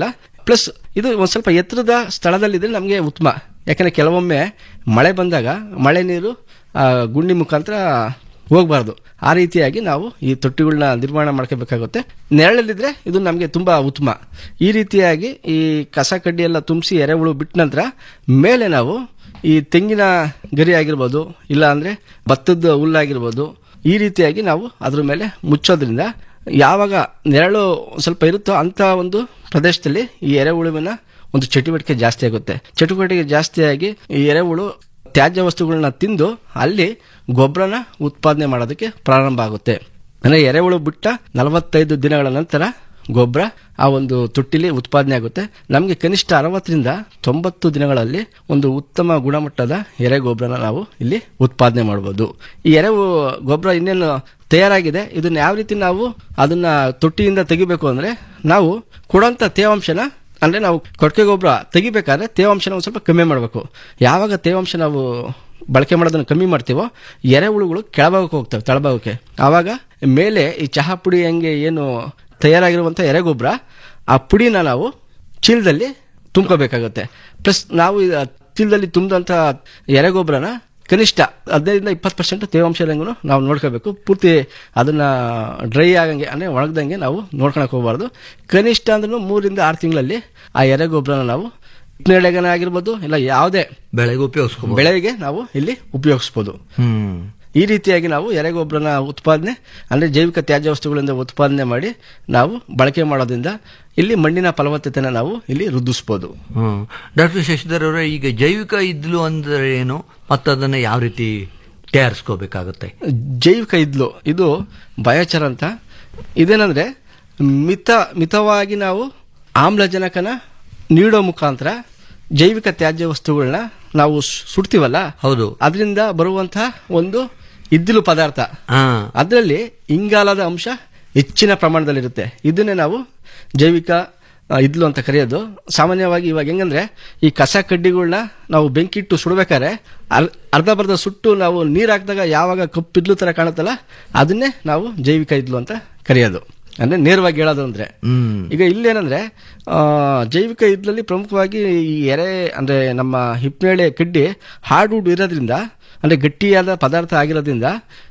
M: ಪ್ಲಸ್ ಇದು ಒಂದ್ ಸ್ವಲ್ಪ ಎತ್ತರದ ಸ್ಥಳದಲ್ಲಿದ್ರೆ ನಮಗೆ ಉತ್ತಮ ಯಾಕಂದ್ರೆ ಕೆಲವೊಮ್ಮೆ ಮಳೆ ಬಂದಾಗ ಮಳೆ ನೀರು ಆ, ಗುಂಡಿ ಮುಖಾಂತರ ಹೋಗಬಾರ್ದು ಆ ರೀತಿಯಾಗಿ ನಾವು ಈ ತೊಟ್ಟಿಗಳನ್ನ ನಿರ್ಮಾಣ ಮಾಡ್ಕೋಬೇಕಾಗುತ್ತೆ ನೆರಳಲ್ಲಿದ್ರೆ ಇದು ನಮಗೆ ತುಂಬಾ ಉತ್ತಮ ಈ ರೀತಿಯಾಗಿ ಈ ಕಸ ಕಡ್ಡಿ ಎಲ್ಲ ತುಂಬಿಸಿ ಎರೆಹುಳು ಬಿಟ್ಟ ನಂತರ ಮೇಲೆ ನಾವು ಈ ತೆಂಗಿನ ಗರಿ ಆಗಿರ್ಬೋದು ಇಲ್ಲ ಅಂದ್ರೆ ಭತ್ತದ ಹುಲ್ಲಾಗಿರ್ಬೋದು ಈ ರೀತಿಯಾಗಿ ನಾವು ಅದ್ರ ಮೇಲೆ ಮುಚ್ಚೋದ್ರಿಂದ ಯಾವಾಗ ನೆರಳು ಸ್ವಲ್ಪ ಇರುತ್ತೋ ಅಂತ ಒಂದು ಪ್ರದೇಶದಲ್ಲಿ ಈ ಎರೆಹುಳುವಿನ ಒಂದು ಚಟುವಟಿಕೆ ಜಾಸ್ತಿ ಆಗುತ್ತೆ ಚಟುವಟಿಕೆ ಜಾಸ್ತಿಯಾಗಿ ಈ ಎರೆಹುಳು ತ್ಯಾಜ್ಯ ವಸ್ತುಗಳನ್ನ ತಿಂದು ಅಲ್ಲಿ ಗೊಬ್ಬರನ ಉತ್ಪಾದನೆ ಮಾಡೋದಕ್ಕೆ ಪ್ರಾರಂಭ ಆಗುತ್ತೆ ಅಂದ್ರೆ ಎರೆಹುಳು ಬಿಟ್ಟ ನಲವತ್ತೈದು ದಿನಗಳ ನಂತರ ಗೊಬ್ಬರ ಆ ಒಂದು ತೊಟ್ಟಿಲಿ ಉತ್ಪಾದನೆ ಆಗುತ್ತೆ ನಮಗೆ ಕನಿಷ್ಠ ಅರವತ್ತರಿಂದ ತೊಂಬತ್ತು ದಿನಗಳಲ್ಲಿ ಒಂದು ಉತ್ತಮ ಗುಣಮಟ್ಟದ ಎರೆ ಗೊಬ್ಬರನ ನಾವು ಇಲ್ಲಿ ಉತ್ಪಾದನೆ ಮಾಡಬಹುದು ಈ ಎರೆ ಗೊಬ್ಬರ ಇನ್ನೇನು ತಯಾರಾಗಿದೆ ಇದನ್ನ ಯಾವ ರೀತಿ ನಾವು ಅದನ್ನ ತೊಟ್ಟಿಯಿಂದ ತೆಗಿಬೇಕು ಅಂದ್ರೆ ನಾವು ಕೊಡೋಂಥ ತೇವಾಂಶನ ಅಂದ್ರೆ ನಾವು ಕೊಟ್ಟಿಗೆ ಗೊಬ್ಬರ ತೆಗಿಬೇಕಾದ್ರೆ ತೇವಾಂಶನ ಒಂದು ಸ್ವಲ್ಪ ಕಮ್ಮಿ ಮಾಡಬೇಕು ಯಾವಾಗ ತೇವಾಂಶ ನಾವು ಬಳಕೆ ಮಾಡೋದನ್ನು ಕಮ್ಮಿ ಮಾಡ್ತೀವೋ ಎರೆಹುಳುಗಳು ಕೆಳಭಾಗಕ್ಕೆ ಹೋಗ್ತವೆ ತಳಭಾಗಕ್ಕೆ ಆವಾಗ ಮೇಲೆ ಈ ಚಹಾ ಪುಡಿ ಹಂಗೆ ಏನು ತಯಾರಾಗಿರುವಂಥ ಎರೆಗೊಬ್ಬರ ಆ ಪುಡಿನ ನಾವು ಚೀಲದಲ್ಲಿ ತುಂಬ್ಕೋಬೇಕಾಗುತ್ತೆ ಪ್ಲಸ್ ನಾವು ಈ ಚೀಲದಲ್ಲಿ ತುಂಬಿದಂಥ ಎರೆಗೊಬ್ಬರನ ಕನಿಷ್ಠ ಹದಿನೈದರಿಂದ ಇಪ್ಪತ್ತು ಪರ್ಸೆಂಟ್ ತೇವಾಂಶ ಇರಂಗೂ ನಾವು ನೋಡ್ಕೋಬೇಕು ಪೂರ್ತಿ ಅದನ್ನ ಡ್ರೈ ಆಗಂಗೆ ಅಂದ್ರೆ ಒಣಗ್ದಂಗೆ ನಾವು ನೋಡ್ಕೊಳಕ್ ಹೋಗಬಾರ್ದು ಕನಿಷ್ಠ ಅಂದ್ರೂ ಮೂರಿಂದ ಆರು ತಿಂಗಳಲ್ಲಿ ಆ ಎರೆಗೊಬ್ಬರನ ನಾವು ನೇಳೆಗನ ಆಗಿರ್ಬೋದು ಇಲ್ಲ ಯಾವುದೇ
L: ಬೆಳೆಗೆ ಉಪಯೋಗಿಸ್ಕೋಬಹುದು
M: ಬೆಳೆಗೆ ನಾವು ಇಲ್ಲಿ ಉಪಯೋಗಿಸ್ಬೋದು
L: ಹ್ಮ್
M: ಈ ರೀತಿಯಾಗಿ ನಾವು ಎರೆಗೊಬ್ಬರನ ಉತ್ಪಾದನೆ ಅಂದ್ರೆ ಜೈವಿಕ ತ್ಯಾಜ್ಯ ವಸ್ತುಗಳಿಂದ ಉತ್ಪಾದನೆ ಮಾಡಿ ನಾವು ಬಳಕೆ ಮಾಡೋದ್ರಿಂದ ಇಲ್ಲಿ ಮಣ್ಣಿನ ಫಲವತ್ತತೆನ ನಾವು ಇಲ್ಲಿ ವೃದ್ಧಿಸ್ಬೋದು
L: ಹ್ಮ್ ಡಾಕ್ಟರ್ ಶಶಿಧರ್ ಅವರೇ ಈಗ ಜೈವಿಕ ಇದ್ಲು ಅಂದ್ರೆ ಏನು ಮತ್ತು ಅದನ್ನ ಯಾವ ರೀತಿ ತಯಾರಿಸ್ಕೋಬೇಕಾಗುತ್ತೆ
M: ಜೈವಿಕ ಇದ್ಲು ಇದು ಬಯೋಚರ ಅಂತ ಇದೇನಂದ್ರೆ ಮಿತ ಮಿತವಾಗಿ ನಾವು ಆಮ್ಲಜನಕನ ನೀಡೋ ಮುಖಾಂತರ ಜೈವಿಕ ತ್ಯಾಜ್ಯ ವಸ್ತುಗಳನ್ನ ನಾವು ಸು- ಸುಡ್ತೀವಲ್ಲ
L: ಹೌದು
M: ಅದರಿಂದ ಬರುವಂತಹ ಒಂದು ಇದ್ದಿಲು ಪದಾರ್ಥ
L: ಹಾ
M: ಅದರಲ್ಲಿ ಇಂಗಾಲದ ಅಂಶ ಹೆಚ್ಚಿನ ಪ್ರಮಾಣದಲ್ಲಿರುತ್ತೆ ಇದನ್ನೇ ನಾವು ಜೈವಿಕ ಆ, ಇದ್ಲು ಅಂತ ಕರೆಯೋದು ಸಾಮಾನ್ಯವಾಗಿ ಇವಾಗ ಹೆಂಗಂದ್ರೆ ಈ ಕಸ ಕಡ್ಡಿಗಳನ್ನ ನಾವು ಬೆಂಕಿಟ್ಟು ಸುಡಬೇಕಾದ್ರೆ ಅರ್- ಅರ್ಧ ಬರ್ಧ ಸುಟ್ಟು ನಾವು ನೀರು ಹಾಕಿದಾಗ ಯಾವಾಗ ಕಪ್ಪಿದ್ಲು ತರ ಕಾಣುತ್ತಲ್ಲ ಅದನ್ನೇ ನಾವು ಜೈವಿಕ ಇದ್ಲು ಅಂತ ಕರೆಯೋದು ಅಂದ್ರೆ ನೇರವಾಗಿ ಹೇಳೋದು ಅಂದ್ರೆ
L: ಹ್ಮ್
M: ಈಗ ಇಲ್ಲೇನಂದ್ರೆ ಆ, ಜೈವಿಕ ಇದ್ಲಲ್ಲಿ ಪ್ರಮುಖವಾಗಿ ಈ ಎರೆ ಅಂದ್ರೆ ನಮ್ಮ ಹಿಪ್ನೇಳೆ ಕಡ್ಡಿ ಹಾರ್ಡ್ವುಡ್ ಇರೋದ್ರಿಂದ ಅಂದ್ರೆ ಗಟ್ಟಿಯಾದ ಪದಾರ್ಥ ಆಗಿರೋದ್ರಿಂದ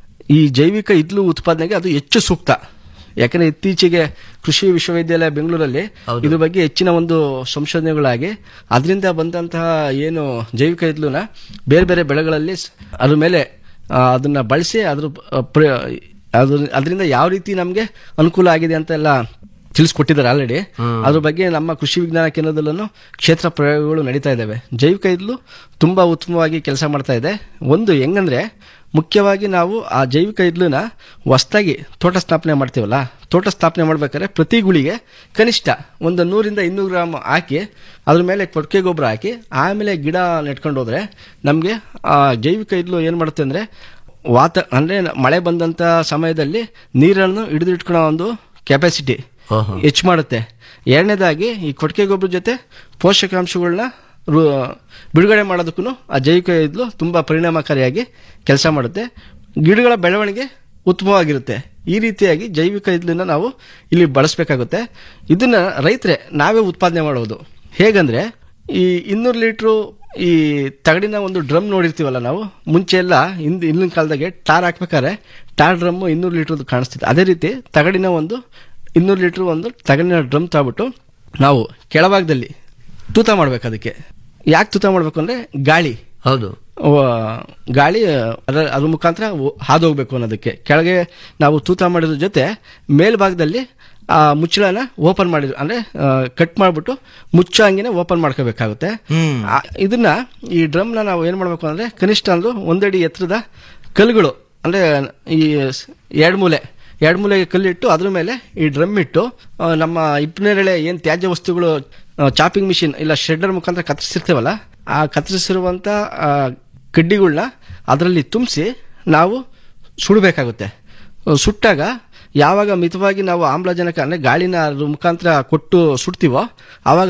M: ಈ ಜೈವಿಕ ಇದ್ಲು ಉತ್ಪಾದನೆಗೆ ಅದು ಹೆಚ್ಚು ಸೂಕ್ತ ಯಾಕಂದ್ರೆ ಇತ್ತೀಚೆಗೆ ಕೃಷಿ ವಿಶ್ವವಿದ್ಯಾಲಯ ಬೆಂಗಳೂರಲ್ಲಿ
L: ಹೌದು.
M: ಇದ್ರ ಬಗ್ಗೆ ಹೆಚ್ಚಿನ ಒಂದು ಸಂಶೋಧನೆಗಳಾಗಿ ಅದರಿಂದ ಬಂದಂತಹ ಏನು ಜೈವಿಕ ಇದ್ಲುನ ಬೇರೆ ಬೇರೆ ಬೆಳೆಗಳಲ್ಲಿ ಸ್- ಅದ್ರ ಮೇಲೆ ಆ, ಅದನ್ನ ಬಳಸಿ ಅದ್ರ ಪ- ಪ್ರ- ಅದು ಅದರಿಂದ ಯಾವ ರೀತಿ ನಮಗೆ ಅನುಕೂಲ ಆಗಿದೆ ಅಂತ ಎಲ್ಲ ತಿಳಿಸ್ಕೊಟ್ಟಿದ್ದಾರೆ ಆಲ್ರೆಡಿ ಅದ್ರ ಬಗ್ಗೆ ನಮ್ಮ ಕೃಷಿ ವಿಜ್ಞಾನ ಕೇಂದ್ರದಲ್ಲೂ ಕ್ಷೇತ್ರ ಪ್ರಯೋಗಗಳು ನಡೀತಾ ಇದ್ದಾವೆ ಜೈವಿಕ ಇದ್ಲು ತುಂಬಾ ಉತ್ತಮವಾಗಿ ಕೆಲಸ ಮಾಡ್ತಾ ಇದೆ ಒಂದು ಹೆಂಗಂದ್ರೆ ಮುಖ್ಯವಾಗಿ ನಾವು ಆ ಜೈವಿಕ ಇದ್ಲುನ ಹೊಸದಾಗಿ ತೋಟ ಸ್ಥಾಪನೆ ಮಾಡ್ತೀವಲ್ಲ ತೋಟ ಸ್ಥಾಪನೆ ಮಾಡ್ಬೇಕಾದ್ರೆ ಪ್ರತಿ ಗುಳಿಗೆ ಕನಿಷ್ಠ ಒಂದು ನೂರಿಂದ ಇನ್ನೂರು ಗ್ರಾಮ್ ಹಾಕಿ ಅದ್ರ ಮೇಲೆ ಕೊಟ್ಟಿಗೆ ಗೊಬ್ಬರ ಹಾಕಿ ಆಮೇಲೆ ಗಿಡ ನೆಟ್ಕೊಂಡು ಹೋದ್ರೆ ನಮಗೆ ಆ ಜೈವಿಕ ಇದ್ಲು ಏನ್ ಮಾಡುತ್ತೆ ಅಂದ್ರೆ ವಾತ ಅಂದ್ರೆ ಮಳೆ ಬಂದಂತ ಸಮಯದಲ್ಲಿ ನೀರನ್ನು ಹಿಡಿದಿಟ್ಕೊಳ್ಳೋ ಒಂದು ಕೆಪಾಸಿಟಿ
L: ಆಹಾ.
M: ಹೆಚ್ಚು ಮಾಡುತ್ತೆ ಎರಡನೇದಾಗಿ ಈ ಕೊಟ್ಟಿಗೆ ಗೊಬ್ಬರ ಜೊತೆ ಪೋಷಕಾಂಶಗಳನ್ನ ರು- ಬಿಡುಗಡೆ ಮಾಡೋದಕ್ಕೂ ಆ ಜೈವಿಕ ಇದ್ಲು ತುಂಬಾ ಪರಿಣಾಮಕಾರಿಯಾಗಿ ಕೆಲಸ ಮಾಡುತ್ತೆ ಗಿಡಗಳ ಬೆಳವಣಿಗೆ ಉತ್ತಮವಾಗಿರುತ್ತೆ ಈ ರೀತಿಯಾಗಿ ಜೈವಿಕ ಇದ್ಲನ್ನ ನಾವು ಇಲ್ಲಿ ಬಳಸಬೇಕಾಗುತ್ತೆ ಇದನ್ನ ರೈತರೇ ನಾವೇ ಉತ್ಪಾದನೆ ಮಾಡೋದು ಹೇಗಂದ್ರೆ ಈ ಇನ್ನೂರು ಲೀಟ್ರು ಈ ತಗಡಿನ ಒಂದು ಡ್ರಮ್ ನೋಡಿರ್ತೀವಲ್ಲ ನಾವು ಮುಂಚೆ ಎಲ್ಲ ಹಿಂದ್ ಹಿಂದಿನ ಕಾಲದಾಗೆ ಟಾರ್ ಹಾಕ್ಬೇಕಾದ್ರೆ ಟಾರ್ ಡ್ರಮ್ ಇನ್ನೂರು ಲೀಟರ್ ಕಾಣಿಸ್ತಿತ್ತು ಅದೇ ರೀತಿ ತಗಡಿನ ಒಂದು ಇನ್ನೂರು ಲೀಟರ್ ಒಂದು ತಗಡಿನ ಡ್ರಮ್ ತಗೊಬಿಟ್ಟು ನಾವು ಕೆಳಭಾಗದಲ್ಲಿ ತೂತ ಮಾಡ್ಬೇಕು ಅದಕ್ಕೆ ಯಾಕೆ ತೂತ ಮಾಡ್ಬೇಕು ಅಂದ್ರೆ ಗಾಳಿ
L: ಹೌದು
M: ವ- ಗಾಳಿ ಅದರ ಅದ್ರ ಮುಖಾಂತರ ಒ- ಹಾದು ಹೋಗ್ಬೇಕು ಅನ್ನೋದಕ್ಕೆ ಕೆಳಗೆ ನಾವು ತೂತ ಮಾಡಿದ್ರ ಜೊತೆ ಮೇಲ್ಭಾಗದಲ್ಲಿ ಆ ಮುಚ್ಚಳನ ಓಪನ್ ಮಾಡಿದ್ರು ಅಂದ್ರೆ ಕಟ್ ಮಾಡ್ಬಿಟ್ಟು ಮುಚ್ಚೋ ಹಂಗಿನೇ ಓಪನ್ ಮಾಡ್ಕೋಬೇಕಾಗುತ್ತೆ
L: ಹ್ಮ್
M: ಆ- ಇದನ್ನ ಈ ಡ್ರಮ್ನ ನಾವು ಏನ್ ಮಾಡ್ಬೇಕು ಅಂದ್ರೆ ಕನಿಷ್ಠ ಅಂದ್ರು ಒಂದಡಿ ಎತ್ತರದ ಕಲ್ಲುಗಳು ಅಂದ್ರೆ ಈ ಸ್- ಎರಡ್ ಮೂಲೆ ಎರಡ್ ಮೂಲೆಗೆ ಕಲ್ಲಿಟ್ಟು ಅದ್ರ ಮೇಲೆ ಈ ಡ್ರಮ್ ಇಟ್ಟು ಆ, ನಮ್ಮ ಇಪ್ಪನೇರಳೆ ಏನ್ ತ್ಯಾಜ್ಯ ವಸ್ತುಗಳು ಚಾಪಿಂಗ್ ಮಿಷಿನ್ ಇಲ್ಲ ಶೆಡ್ಡರ್ ಮುಖಾಂತರ ಕತ್ತರಿಸಿರ್ತೀವಲ್ಲ ಆ ಕತ್ತರಿಸಿರುವಂತ ಆ, ಕಡ್ಡಿಗಳನ್ನ ಅದರಲ್ಲಿ ತುಂಬಿಸಿ ನಾವು ಸುಡಬೇಕಾಗುತ್ತೆ ಸುಟ್ಟಾಗ ಯಾವಾಗ ಮಿತವಾಗಿ ನಾವು ಆಮ್ಲಜನಕ ಅಂದ್ರೆ ಗಾಳಿನ ಅದ್ರ ಮುಖಾಂತರ ಕೊಟ್ಟು ಸುಡ್ತೀವೋ ಆವಾಗ ಅದು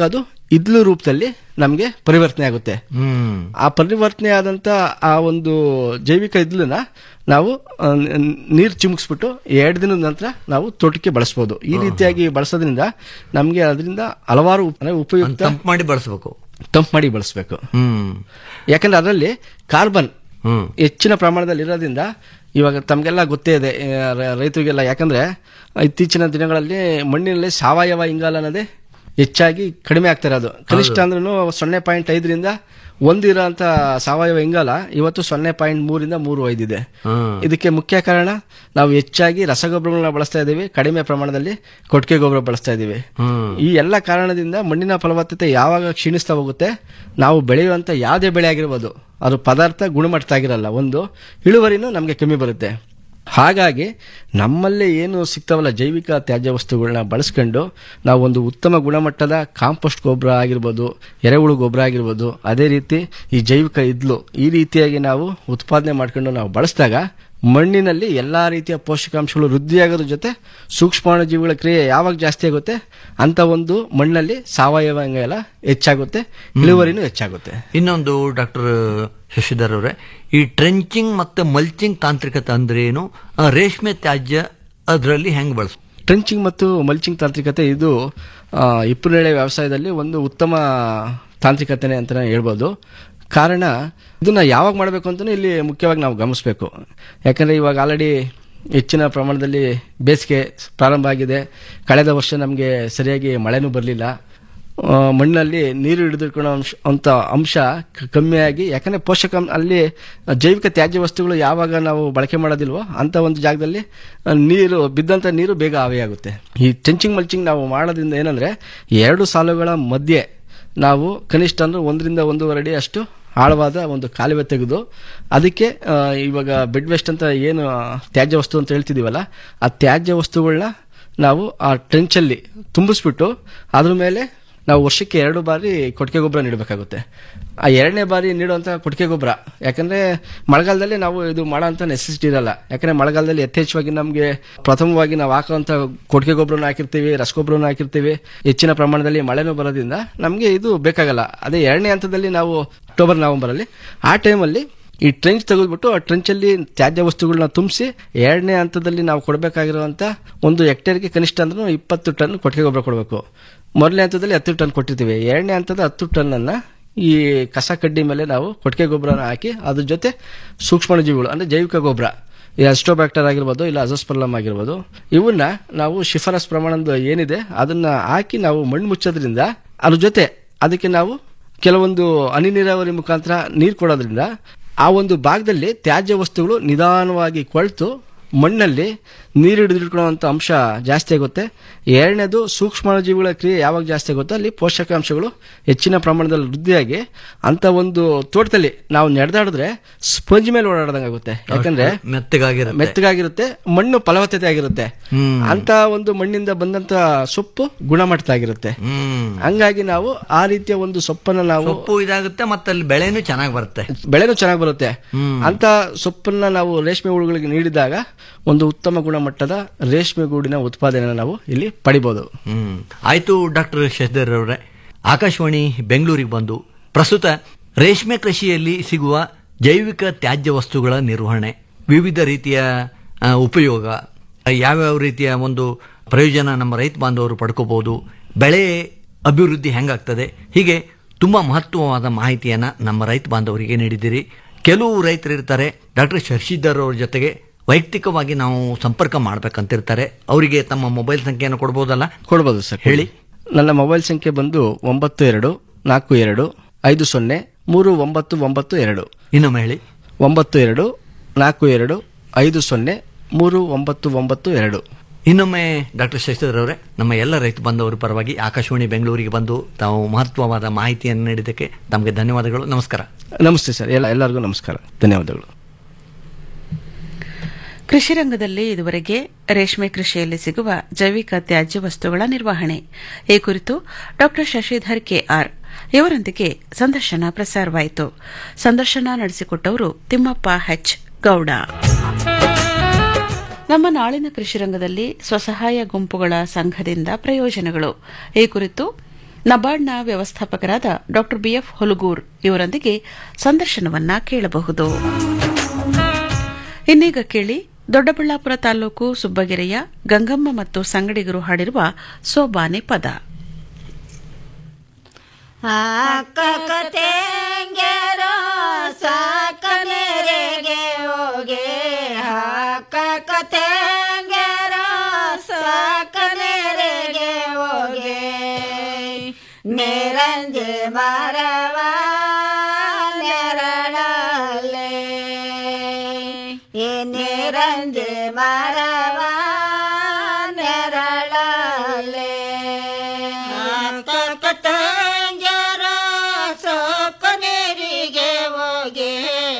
M: ಇದ್ಲು ರೂಪದಲ್ಲಿ ನಮಗೆ ಪರಿವರ್ತನೆ ಆಗುತ್ತೆ
L: ಹ್ಮ್
M: ಆ ಪರಿವರ್ತನೆ ಆದಂತ ಆ ಒಂದು ಜೈವಿಕ ಇದ್ಲನ್ನ ನಾವು ಆ, ನ- ನೀರ್ ಚಿಮುಕ್ಸ್ಬಿಟ್ಟು ಎರಡು ದಿನದ ನಂತರ ನಾವು ತೋಟಕ್ಕೆ ಬಳಸಬಹುದು ಈ ರೀತಿಯಾಗಿ ಬಳಸೋದ್ರಿಂದ ನಮಗೆ ಅದರಿಂದ ಹಲವಾರು ಉಪ- ಅಂದ್ರೆ ಉಪಯುಕ್ತ
L: ತಂಪು ಮಾಡಿ ಬಳಸಬೇಕು
M: ತಂಪು ಮಾಡಿ ಬಳಸಬೇಕು
L: ಹ್ಮ್
M: ಯಾಕಂದ್ರೆ ಅದರಲ್ಲಿ ಕಾರ್ಬನ್
L: ಹ್ಮ್
M: ಹೆಚ್ಚಿನ ಪ್ರಮಾಣದಲ್ಲಿ ಇರೋದ್ರಿಂದ ಇವಾಗ ತಮಗೆಲ್ಲ ಗೊತ್ತೇ ಇದೆ ಆ, ರ- ರೈತರಿಗೆಲ್ಲ ಯಾಕಂದ್ರೆ ಇತ್ತೀಚಿನ ದಿನಗಳಲ್ಲಿ ಮಣ್ಣಿನಲ್ಲಿ ಸಾವಯವ ಇಂಗಾಲ ಅನ್ನೋದೇ ಹೆಚ್ಚಾಗಿ ಕಡಿಮೆ ಆಗ್ತಾ ಇರೋದು ಕನಿಷ್ಠ ಅಂದ್ರೂ ಸೊನ್ನೆ ಪಾಯಿಂಟ್ ಐದರಿಂದ ಒಂದು ಇರೋಂಥ ಸಾವಯವ ಇಂಗಾಲ ಇವತ್ತು ಸೊನ್ನೆ ಪಾಯಿಂಟ್ ಮೂರಿಂದ ಮೂರು ಐದಿದೆ
L: ಹ್ಮ್.
M: ಇದಕ್ಕೆ ಮುಖ್ಯ ಕಾರಣ ನಾವು ಹೆಚ್ಚಾಗಿ ರಸಗೊಬ್ಬರಗಳನ್ನ ಬಳಸ್ತಾ ಇದ್ದೀವಿ ಕಡಿಮೆ ಪ್ರಮಾಣದಲ್ಲಿ ಕೊಟ್ಟಿಗೆ ಗೊಬ್ಬರ ಬಳಸ್ತಾ ಇದ್ದೀವಿ
L: ಹ್ಮ್
M: ಈ ಎಲ್ಲ ಕಾರಣದಿಂದ ಮಣ್ಣಿನ ಫಲವತ್ತತೆ ಯಾವಾಗ ಕ್ಷೀಣಿಸ್ತಾ ಹೋಗುತ್ತೆ ನಾವು ಬೆಳೆಯುವಂತ ಯಾವುದೇ ಬೆಳೆ ಆಗಿರ್ಬೋದು ಅದು ಪದಾರ್ಥ ಗುಣಮಟ್ಟ ಆಗಿರಲ್ಲ ಒಂದು ಇಳುವರಿನೂ ನಮಗೆ ಕಮ್ಮಿ ಬರುತ್ತೆ ಹಾಗಾಗಿ ನಮ್ಮಲ್ಲೇ ಏನು ಸಿಗ್ತಾವಲ್ಲ ಜೈವಿಕ ತ್ಯಾಜ್ಯ ವಸ್ತುಗಳನ್ನ ಬಳಸ್ಕೊಂಡು ನಾವು ಒಂದು ಉತ್ತಮ ಗುಣಮಟ್ಟದ ಕಾಂಪೋಸ್ಟ್ ಗೊಬ್ಬರ ಆಗಿರ್ಬೋದು ಎರೆಹುಳು ಗೊಬ್ಬರ ಆಗಿರ್ಬೋದು ಅದೇ ರೀತಿ ಈ ಜೈವಿಕ ಇದ್ಲು ಈ ರೀತಿಯಾಗಿ ನಾವು ಉತ್ಪಾದನೆ ಮಾಡ್ಕೊಂಡು ನಾವು ಬಳಸಿದಾಗ ಮಣ್ಣಿನಲ್ಲಿ ಎಲ್ಲಾ ರೀತಿಯ ಪೋಷಕಾಂಶಗಳು ವೃದ್ಧಿಯಾಗೋದ್ರ ಜೊತೆ ಸೂಕ್ಷ್ಮಾಣುಜೀವಿಗಳ ಕ್ರಿಯೆ ಯಾವಾಗ ಜಾಸ್ತಿ ಆಗುತ್ತೆ ಅಂತ ಒಂದು ಮಣ್ಣಲ್ಲಿ ಸಾವಯವ ಎಲ್ಲ ಹೆಚ್ಚಾಗುತ್ತೆ ಇಳುವರಿನೂ ಹೆಚ್ಚಾಗುತ್ತೆ
L: ಇನ್ನೊಂದು ಡಾಕ್ಟರ್ ಶಶಿಧರ್ ಅವರೇ ಈ ಟ್ರೆಂಚಿಂಗ್ ಮತ್ತೆ ಮಲ್ಚಿಂಗ್ ತಾಂತ್ರಿಕತೆ ಅಂದ್ರೆ ಏನು ಆ, ರೇಷ್ಮೆ ತ್ಯಾಜ್ಯ ಅದರಲ್ಲಿ ಹೆಂಗ್ ಬಳಸ
M: ಟ್ರೆಂಚಿಂಗ್ ಮತ್ತು ಮಲ್ಚಿಂಗ್ ತಾಂತ್ರಿಕತೆ ಇದು ಆ, ಹಿಪ್ಪುನೇರಳೆ ವ್ಯವಸಾಯದಲ್ಲಿ ಒಂದು ಉತ್ತಮ ತಾಂತ್ರಿಕತೆನೆ ಅಂತ ಹೇಳ್ಬೋದು ಕಾರಣ ಇದನ್ನ ಯಾವಾಗ ಮಾಡಬೇಕು ಅಂತಲೂ ಇಲ್ಲಿ ಮುಖ್ಯವಾಗಿ ನಾವು ಗಮನಿಸಬೇಕು ಯಾಕಂದ್ರೆ ಇವಾಗ ಆಲ್ರೆಡಿ ಹೆಚ್ಚಿನ ಪ್ರಮಾಣದಲ್ಲಿ ಬೇಸಿಗೆ ಪ್ರಾರಂಭ ಆಗಿದೆ ಕಳೆದ ವರ್ಷ ನಮಗೆ ಸರಿಯಾಗಿ ಮಳೆನೂ ಬರಲಿಲ್ಲ ಮಣ್ಣಲ್ಲಿ ನೀರು ಹಿಡಿದಿಟ್ಕೊಳ್ಳೋ ಅಂಶ ಅಂತ ಅಂಶ ಕ- ಕಮ್ಮಿಯಾಗಿ ಯಾಕಂದ್ರೆ ಪೋಷಕ ಅಲ್ಲಿ ಜೈವಿಕ ತ್ಯಾಜ್ಯ ವಸ್ತುಗಳು ಯಾವಾಗ ನಾವು ಬಳಕೆ ಮಾಡೋದಿಲ್ವೋ ಅಂತ ಒಂದು ಜಾಗದಲ್ಲಿ ಆ, ನೀರು ಬಿದ್ದಂತ ನೀರು ಬೇಗ ಆವಿಯಾಗುತ್ತೆ ಈ ಟೆಂಚಿಂಗ್ ಮಲ್ಚಿಂಗ್ ನಾವು ಮಾಡೋದ್ರಿಂದ ಏನಂದ್ರೆ ಎರಡು ಸಾಲುಗಳ ಮಧ್ಯೆ ನಾವು ಕನಿಷ್ಠ ಅಂದ್ರೆ ಒಂದರಿಂದ ಒಂದೂವರೆ ಅಡಿ ಅಷ್ಟು ಆಳವಾದ ಒಂದು ಕಾಲುವೆ ತೆಗೆದು ಅದಕ್ಕೆ ಆ, ಇವಾಗ ಬೆಡ್ ವೇಸ್ಟ್ ಅಂತ ಏನು ತ್ಯಾಜ್ಯ ವಸ್ತು ಅಂತ ಹೇಳ್ತಿದೀವಲ್ಲ ಆ ತ್ಯಾಜ್ಯ ವಸ್ತುಗಳನ್ನ ನಾವು ಆ ಟ್ರೆಂಚಲ್ಲಿ ತುಂಬಿಸ್ಬಿಟ್ಟು ಅದ್ರ ಮೇಲೆ ನಾವು ವರ್ಷಕ್ಕೆ ಎರಡು ಬಾರಿ ಕೊಟ್ಟಿಗೆ ಗೊಬ್ಬರ ನೀಡಬೇಕಾಗುತ್ತೆ ಆ ಎರಡನೇ ಬಾರಿ ನೀಡುವಂಥ ಕೊಟ್ಟಿಗೆ ಗೊಬ್ಬರ ಯಾಕಂದ್ರೆ ಮಳೆಗಾಲದಲ್ಲಿ ನಾವು ಇದು ಮಾಡೋಂಥ ನೆಸೆಸಿಟಿ ಇರಲ್ಲ ಯಾಕಂದ್ರೆ ಮಳೆಗಾಲದಲ್ಲಿ ಯಥೇಚ್ಛವಾಗಿ ನಮಗೆ ಪ್ರಥಮವಾಗಿ ನಾವು ಹಾಕುವಂಥ ಕೊಟ್ಟಿಗೆ ಗೊಬ್ಬರನ ಹಾಕಿರ್ತೀವಿ ರಸಗೊಬ್ಬರನ ಹಾಕಿರ್ತೀವಿ ಹೆಚ್ಚಿನ ಪ್ರಮಾಣದಲ್ಲಿ ಮಳೆನೂ ಬರೋದ್ರಿಂದ ನಮಗೆ ಇದು ಬೇಕಾಗಲ್ಲ ಅದೇ ಎರಡನೇ ಹಂತದಲ್ಲಿ ನಾವು ಅಕ್ಟೋಬರ್ ನವೆಂಬರಲ್ಲಿ ಆ ಟೈಮಲ್ಲಿ ಈ ಟ್ರೆಂಚ್ ತೆಗೆದ್ಬಿಟ್ಟು ಆ ಟ್ರೆಂಚಲ್ಲಿ ತ್ಯಾಜ್ಯ ವಸ್ತುಗಳನ್ನ ತುಂಬಿಸಿ ಎರಡನೇ ಹಂತದಲ್ಲಿ ನಾವು ಕೊಡಬೇಕಾಗಿರುವಂತ ಒಂದು ಹೆಕ್ಟೇರ್ಗೆ ಕನಿಷ್ಠ ಅಂದ್ರೆ ಇಪ್ಪತ್ತು ಟನ್ ಕೊಟ್ಟಿಗೆ ಗೊಬ್ಬರ ಕೊಡಬೇಕು ಮೊದಲನೇ ಹಂತದಲ್ಲಿ ಹತ್ತು ಟನ್ ಕೊಟ್ಟಿರ್ತೀವಿ ಎರಡನೇ ಹಂತದ ಹತ್ತು ಟನ್ ಅನ್ನ ಈ ಕಸ ಕಡ್ಡಿ ಮೇಲೆ ನಾವು ಕೊಟ್ಟಿಗೆ ಗೊಬ್ಬರನ ಹಾಕಿ ಅದ್ರ ಜೊತೆ ಸೂಕ್ಷ್ಮಾಣುಜೀವಿಗಳು ಅಂದ್ರೆ ಜೈವಿಕ ಗೊಬ್ಬರ ಈ ಅಸ್ಟ್ರೋಬ್ಯಾಕ್ಟರ್ ಆಗಿರ್ಬೋದು ಇಲ್ಲ ಅಜೋಸ್ಪರ್ಲಮ್ ಆಗಿರ್ಬೋದು ಇವನ್ನ ನಾವು ಶಿಫರಸ್ ಪ್ರಮಾಣದ ಏನಿದೆ ಅದನ್ನ ಹಾಕಿ ನಾವು ಮಣ್ಣು ಮುಚ್ಚೋದ್ರಿಂದ ಅದ್ರ ಜೊತೆ ಅದಕ್ಕೆ ನಾವು ಕೆಲವೊಂದು ಹನಿ ನೀರಾವರಿ ಮುಖಾಂತರ ನೀರು ಕೊಡೋದ್ರಿಂದ ಆ ಒಂದು ಭಾಗದಲ್ಲಿ ತ್ಯಾಜ್ಯ ವಸ್ತುಗಳು ನಿಧಾನವಾಗಿ ಕೊಳ್ತು ಮಣ್ಣಲ್ಲಿ ನೀರು ಹಿಡಿದಿಟ್ಕೊಳ್ಳುವಂಥ ಅಂಶ ಜಾಸ್ತಿ ಆಗುತ್ತೆ ಎರಡನೇದು ಸೂಕ್ಷ್ಮಾಣುಜೀವಿಗಳ ಕ್ರಿಯೆ ಯಾವಾಗ ಜಾಸ್ತಿ ಆಗುತ್ತೋ ಅಲ್ಲಿ ಪೋಷಕಾಂಶಗಳು ಹೆಚ್ಚಿನ ಪ್ರಮಾಣದಲ್ಲಿ ವೃದ್ಧಿಯಾಗಿ ಅಂತ ಒಂದು ತೋಟದಲ್ಲಿ ನಾವು ನಡೆದಾಡಿದ್ರೆ ಸ್ಪಂಜ್ ಮೇಲೆ ಓಡಾಡ್ದಂಗೆ ಆಗುತ್ತೆ ಯಾಕಂದ್ರೆ
L: ಮೆತ್ತಗಾಗಿರುತ್ತೆ
M: ಮೆತ್ತಗಾಗಿರುತ್ತೆ ಮಣ್ಣು ಫಲವತ್ತತೆ ಆಗಿರುತ್ತೆ
L: ಹ್ಮ್.
M: ಅಂತ ಒಂದು ಮಣ್ಣಿಂದ ಬಂದಂತ ಸೊಪ್ಪು ಗುಣಮಟ್ಟ ಆಗಿರುತ್ತೆ
L: ಹ್ಮ್
M: ಹಂಗಾಗಿ ನಾವು ಆ ರೀತಿಯ ಒಂದು ಸೊಪ್ಪನ್ನ ನಾವು
L: ಸೊಪ್ಪು ಇದಾಗುತ್ತೆ ಮತ್ತೆ ಅಲ್ಲಿ ಬೆಳೆನೂ ಚೆನ್ನಾಗಿ ಬರುತ್ತೆ
M: ಬೆಳೆನೂ ಚೆನ್ನಾಗಿ ಬರುತ್ತೆ
L: ಹ್ಮ್.
M: ಅಂತ ಸೊಪ್ಪನ್ನ ನಾವು ರೇಷ್ಮೆ ಹುಳುಗಳಿಗೆ ನೀಡಿದಾಗ ಒಂದು ಉತ್ತಮ ಗುಣಮಟ್ಟದ ರೇಷ್ಮೆ ಗೂಡಿನ ಉತ್ಪಾದನೆಯನ್ನು ನಾವು ಇಲ್ಲಿ ಪಡಿಬಹುದು
L: ಹ್ಮ್ ಆಯ್ತು ಡಾಕ್ಟರ್ ಶಶಿಧರ್ ಅವರೇ ಆಕಾಶವಾಣಿ ಬೆಂಗಳೂರಿಗೆ ಬಂದು ಪ್ರಸ್ತುತ ರೇಷ್ಮೆ ಕೃಷಿಯಲ್ಲಿ ಸಿಗುವ ಜೈವಿಕ ತ್ಯಾಜ್ಯ ವಸ್ತುಗಳ ನಿರ್ವಹಣೆ ವಿವಿಧ ರೀತಿಯ ಆ, ಉಪಯೋಗ ಯಾವ್ಯಾವ ರೀತಿಯ ಒಂದು ಪ್ರಯೋಜನ ನಮ್ಮ ರೈತ ಬಾಂಧವರು ಪಡ್ಕೋಬಹುದು ಬೆಳೆ ಅಭಿವೃದ್ಧಿ ಹೆಂಗಾಗ್ತದೆ ಹೀಗೆ ತುಂಬಾ ಮಹತ್ವವಾದ ಮಾಹಿತಿಯನ್ನ ನಮ್ಮ ರೈತ ಬಾಂಧವರಿಗೆ ನೀಡಿದ್ದೀರಿ ಕೆಲವು ರೈತರು ಇರ್ತಾರೆ ಡಾಕ್ಟರ್ ಶಶಿಧರ್ ಅವ್ರ ಜೊತೆಗೆ ವೈಯಕ್ತಿಕವಾಗಿ ನಾವು ಸಂಪರ್ಕ ಮಾಡ್ಬೇಕಂತಿರ್ತಾರೆ ಅವರಿಗೆ ತಮ್ಮ ಮೊಬೈಲ್ ಸಂಖ್ಯೆಯನ್ನು ಕೊಡ್ಬೋದಲ್ಲ
M: ಕೊಡ್ಬೋದು ಸರ್
L: ಹೇಳಿ
M: ನನ್ನ ಮೊಬೈಲ್ ಸಂಖ್ಯೆ ಬಂದು ಒಂಬತ್ತು ಎರಡು ನಾಲ್ಕು ಎರಡು ಐದು ಸೊನ್ನೆ ಮೂರು ಒಂಬತ್ತು ಒಂಬತ್ತು ಎರಡು
L: ಇನ್ನೊಮ್ಮೆ ಹೇಳಿ
M: ಒಂಬತ್ತು ಎರಡು ನಾಲ್ಕು ಎರಡು ಐದು ಸೊನ್ನೆ ಮೂರು ಒಂಬತ್ತು ಒಂಬತ್ತು ಎರಡು
L: ಇನ್ನೊಮ್ಮೆ ಡಾಕ್ಟರ್ ಶಶಿಧರ್ ಅವರೇ ನಮ್ಮ ಎಲ್ಲ ರೈತ ಬಂಧುವರ ಪರವಾಗಿ ಆಕಾಶವಾಣಿ ಬೆಂಗಳೂರಿಗೆ ಬಂದು ತಾವು ಮಹತ್ವವಾದ ಮಾಹಿತಿಯನ್ನು ನೀಡಿದ್ದಕ್ಕೆ ತಮಗೆ ಧನ್ಯವಾದಗಳು ನಮಸ್ಕಾರ
M: ನಮಸ್ತೆ ಸರ್ ಎಲ್ಲ ಎಲ್ಲರಿಗೂ ನಮಸ್ಕಾರ ಧನ್ಯವಾದಗಳು
D: ಕೃಷಿ ರಂಗದಲ್ಲಿ ಇದುವರೆಗೆ ರೇಷ್ಮೆ ಕೃಷಿಯಲ್ಲಿ ಸಿಗುವ ಜೈವಿಕ ತ್ಯಾಜ್ಯ ವಸ್ತುಗಳ ನಿರ್ವಹಣೆ ಈ ಕುರಿತು ಡಾ ಶಶಿಧರ್ ಕೆಆರ್ ಇವರೊಂದಿಗೆ ಸಂದರ್ಶನ ಪ್ರಸಾರವಾಯಿತು ಸಂದರ್ಶನ ನಡೆಸಿಕೊಟ್ಟವರು ತಿಮ್ಮಪ್ಪ ಹೆಚ್ ಗೌಡ ನಮ್ಮ ನಾಳಿನ ಕೃಷಿ ರಂಗದಲ್ಲಿ ಸ್ವಸಹಾಯ ಗುಂಪುಗಳ ಸಂಘದಿಂದ ಪ್ರಯೋಜನಗಳು ಈ ಕುರಿತು ನಬಾರ್ಡ್ನ ವ್ಯವಸ್ಥಾಪಕರಾದ ಡಾ ಬಿಎಫ್ ಹೊಲಗೂರ್ ಇವರೊಂದಿಗೆ ಸಂದರ್ಶನವನ್ನ ಕೇಳಬಹುದು ಇನ್ನೀಗ ಕೇಳಿ ದೊಡ್ಡಬಳ್ಳಾಪುರ ತಾಲೂಕು ಸುಬ್ಬಗೆರೆಯ ಗಂಗಮ್ಮ ಮತ್ತು ಸಂಗಡಿಗರು ಹಾಡಿರುವ ಸೋಬಾನೆ ಪದ
N: ಹಾಕಕತೆಂಗೆರೋ ಸಾಕನೆರೆಗೆ ಹೋಗೆ ಹಾಕಕತೆಂಗೆರೋ ಸಾಕನೆರೆಗೆ ಹೋಗೆ ನಿರಂಜೆ ಮರವ ನೆರಳಲೆ ಈ ನಿರಂಜೆ ಮರವ ನೆರಳಲೆ ಹಾಕಕತೆಂಗೆರ ಸೋಕನೇರಿಗೆ ಹೋಗೆ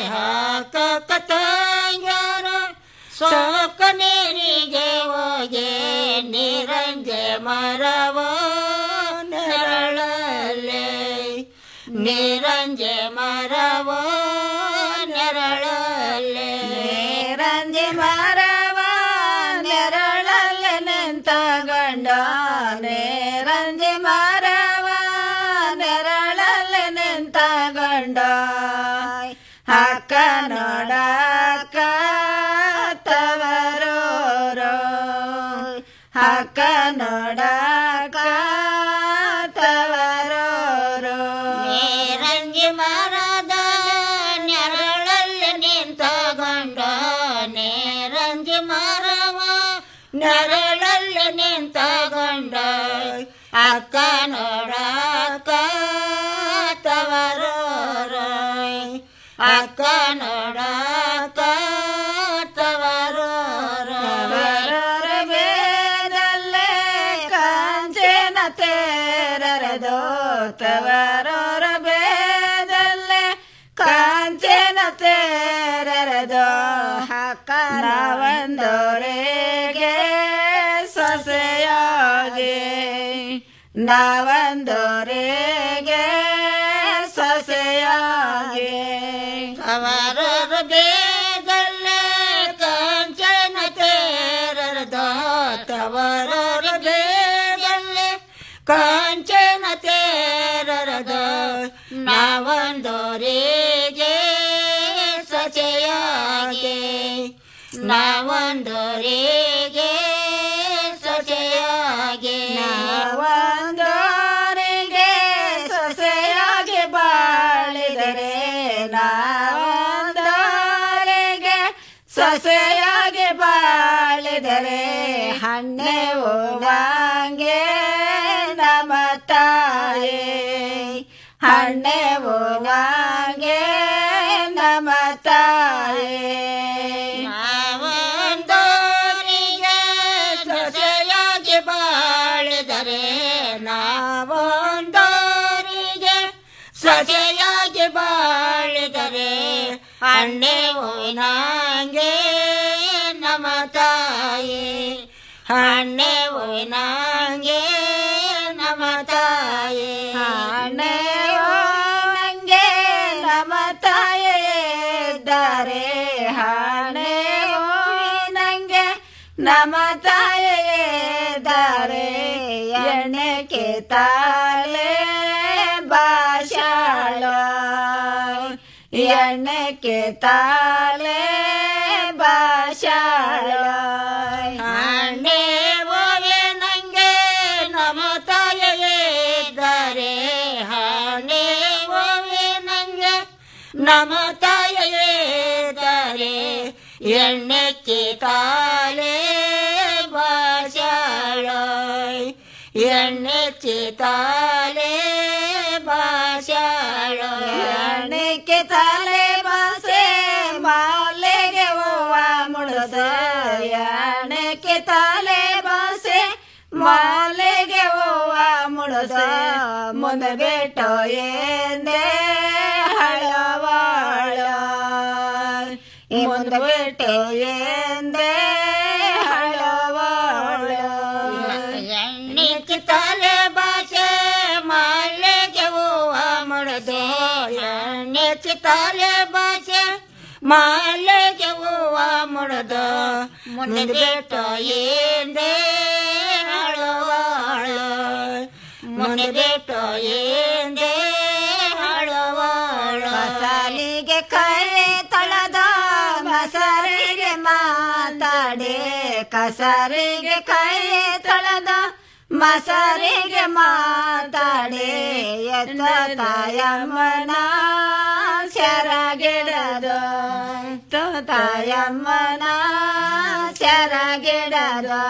N: ಹಾಕಕತೆಂಗೆರ ಸೋಕನೇರಿಗೆ ಹೋಗೆ ನಿರಂಜೆ ಮರವ ನೆರಳಲೆ ನಿರಂಜೆ ಮರವ ನೆರಳಲೆ ನಿರಂಜೆ ಮರವ ನೆರಳಲೆ ನಿಂತ ಗಂಡ ನೇರಂಜೆ ಮರವ ನೆರಳಲೆ ನಿಂತ ಗಂಡ ಅಕ್ಕ ನೋಡಕ್ಕ ತವರೋರೋ ಅಕ್ಕ ನೋಡಕ್ಕ ತವರೋರೋ ನೇರಂಜಿ ಮರದ ನೆರಳಲ್ಲಿ ನಿಂತಗೊಂಡ ನೇರಂಜಿ ಮರವ ನೆರಳಲ್ಲಿ ನಿಂತಗೊಂಡ ಅಕ್ಕ ನೋಡಕ್ಕ ತವರೋರೋ ಅಕ್ಕ ನೋಡಕ್ಕ ತವರೋರೋ ಬೇದಲ್ಲೇ ಕಾಂಚನ ತೇರರದೋ ತವರೋರ ಬೇದಲ್ಲೇ ಕಾಂಚನ ತೇರರದೋ ನಾವಂದೋರೆಗೆ ಸೊಸೆಯಾಗೆ ನಾವಂದೋರೆಗೆ ಸೊಸೆಯಾಗೆ ಅವರ ಬೇದಲ್ಲೇ ಕಾಂಚನ ತೇರರದೋ ತವರರ ಬೇದಲ್ಲೇ ಕಾಂಚನ ತೇರರದ ನಾವೊಂದೋರಿಗೆ ಸೊಸೆಯಾಗೆ ನಾವೊಂದೋರಿಗೆ ಸೊಸೆಯಾಗೆ ನಾವೊಂದೋರಿಗೆ ಸೊಸೆಯಾಗಿ ಬಾಳಿದರೆ ನಾವೊಂದೋರಿಗೆ ಸೊಸೆಯಾಗಿ ಬಾಳಿದರೆ ಹಣ್ಣೆ ಓವಾಂಗೆ ನಮ ತಾಯೇ ಹಣ್ಣೆ ಓವಾಂಗೆ ನಮ ತಾಯೇ ನಾವೊಂದೋರಿಗೆ ಸೊಸೆಯಾಗಿ ಬಾಳಿದರೆ ನಾವೊಂದೋರಿಗೆ ಸೊಸೆಯಾಗಿ ಬಾಳಿದರೆ ಅಣ್ಣೆ ಓನಾಂಗೆ ನಮ ತಾಯೇ ಹಣ್ಣೆ ಓನಾಂಗೆ ನಮ ತಾಯೇ ಹಣ್ಣೆ ನಂಗೆ ನಮ ತಾಯೇ ಇದ್ದಾರೆ ಹಣ್ಣೆ ನಂಗೆ ನಮ ತಾಯೇ ಇದ್ದಾರೆ ಎಣ್ಣೆಗೆ ತಾಲೆ ಭಾಷಾಳ ಎಣ್ಣೆಗೆ ತಾಲೆ ಭಾಷಾಳ ಹಣ್ಣೆ ಓವೆ ನಂಗೆ ನಮ ತಾಯೇ ಇದ್ದಾರೆ ಹಣ್ಣೆ ಓವೆ ನಂಗೆ ನಮ ತಾಯೇ ಇದ್ದಾರೆ ಎಣ್ಣೆಕ್ಕೆ ತಾಲೆ ಭಾಷಾಳ ಎಣ್ಣೆಕ್ಕೆ ತಾಲೆ ಭಾಷಾಳ ಎಣ್ಣೆಕ್ಕೆ ತಾಲೆ ಭಾಷೆ ಮಾಲೆಗೆ ಹೂವ ಮುಡಸ ಎಣ್ಣೆಕ್ಕೆ ತಾಲೆ ಭಾಷೆ ಮಾಲೆಗೆ ಹೂವ ಮುಡಸ ಮುಂದೆ ಬೇಟೋ ಎಂದೇ ಹಳವಾಳ ಮುಂದೆ ಬೇಟೋ ಎಂದೇ ಹಳವಾಳ ಎಣ್ಣೆಕ್ಕೆ ತಲೆ ಭಾಷೆ ಮಾಲೆಗೆ ಹೂವ ಮುಡದೆ ಎಣ್ಣೆಕ್ಕೆ ತಲೆ ಭಾಷೆ ಮಾಲೆಗೆ ಹೂವ ಮುಡದ ಮುಂದೆ ಬೇಟ ಎಂದೇ ಹಳವಾಳ ಮುಂದೆ ಮನೆ ಬಿಟ್ಟು ಹಿಂದೆ ಹಳುವಳು ಮಸಾಲಿಗೆ ಕೈ ತೊಳೆದ ಮಸರಿಗೆ ಮಾತಾಡಿ ಕಸರಿಗೆ ಕೈ ತೊಳೆದ ಮಸರಿಗೆ ಮಾತಾಡಿ ಎತ್ತ ತಾಯಮ್ಮನ ಸೆರಗಿಡದು ತಾಯಮ್ಮನ ಸೆರಗಿಡದು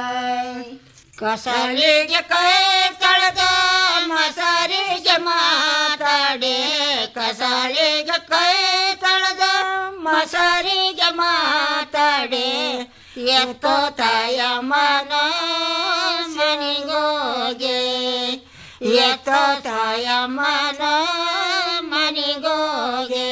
N: ಕಸಲಿಗೆ ಕೈ ತೊಳೆದ ಮಸರಿಗೆ ಮಾತಾಡಿ ಕಸಲಿಗೆ ಕೈ ತೊಳೆದ ಮಸರಿಗೆ ಮಾತಾಡಿ ಎತ್ತೋ ತಾಯಮ್ಮನ ಮನಿಗೋಗೆ ಎತ್ತೋ ತಾಯಮ್ಮನ ಮನಿಗೋಗೆ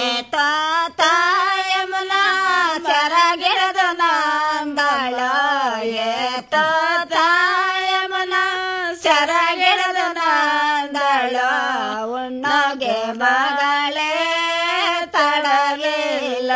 N: ತಾಯಮ್ಮನ ಸರಗಿಡದ ನಂದಳ ಏತ ತಾಯಮ್ಮನ ಸರಗಿಡದ ನಂದಳ ಉಣ್ಣಗೆ ಮಗಳೇ ತಡಲಿಲ್ಲ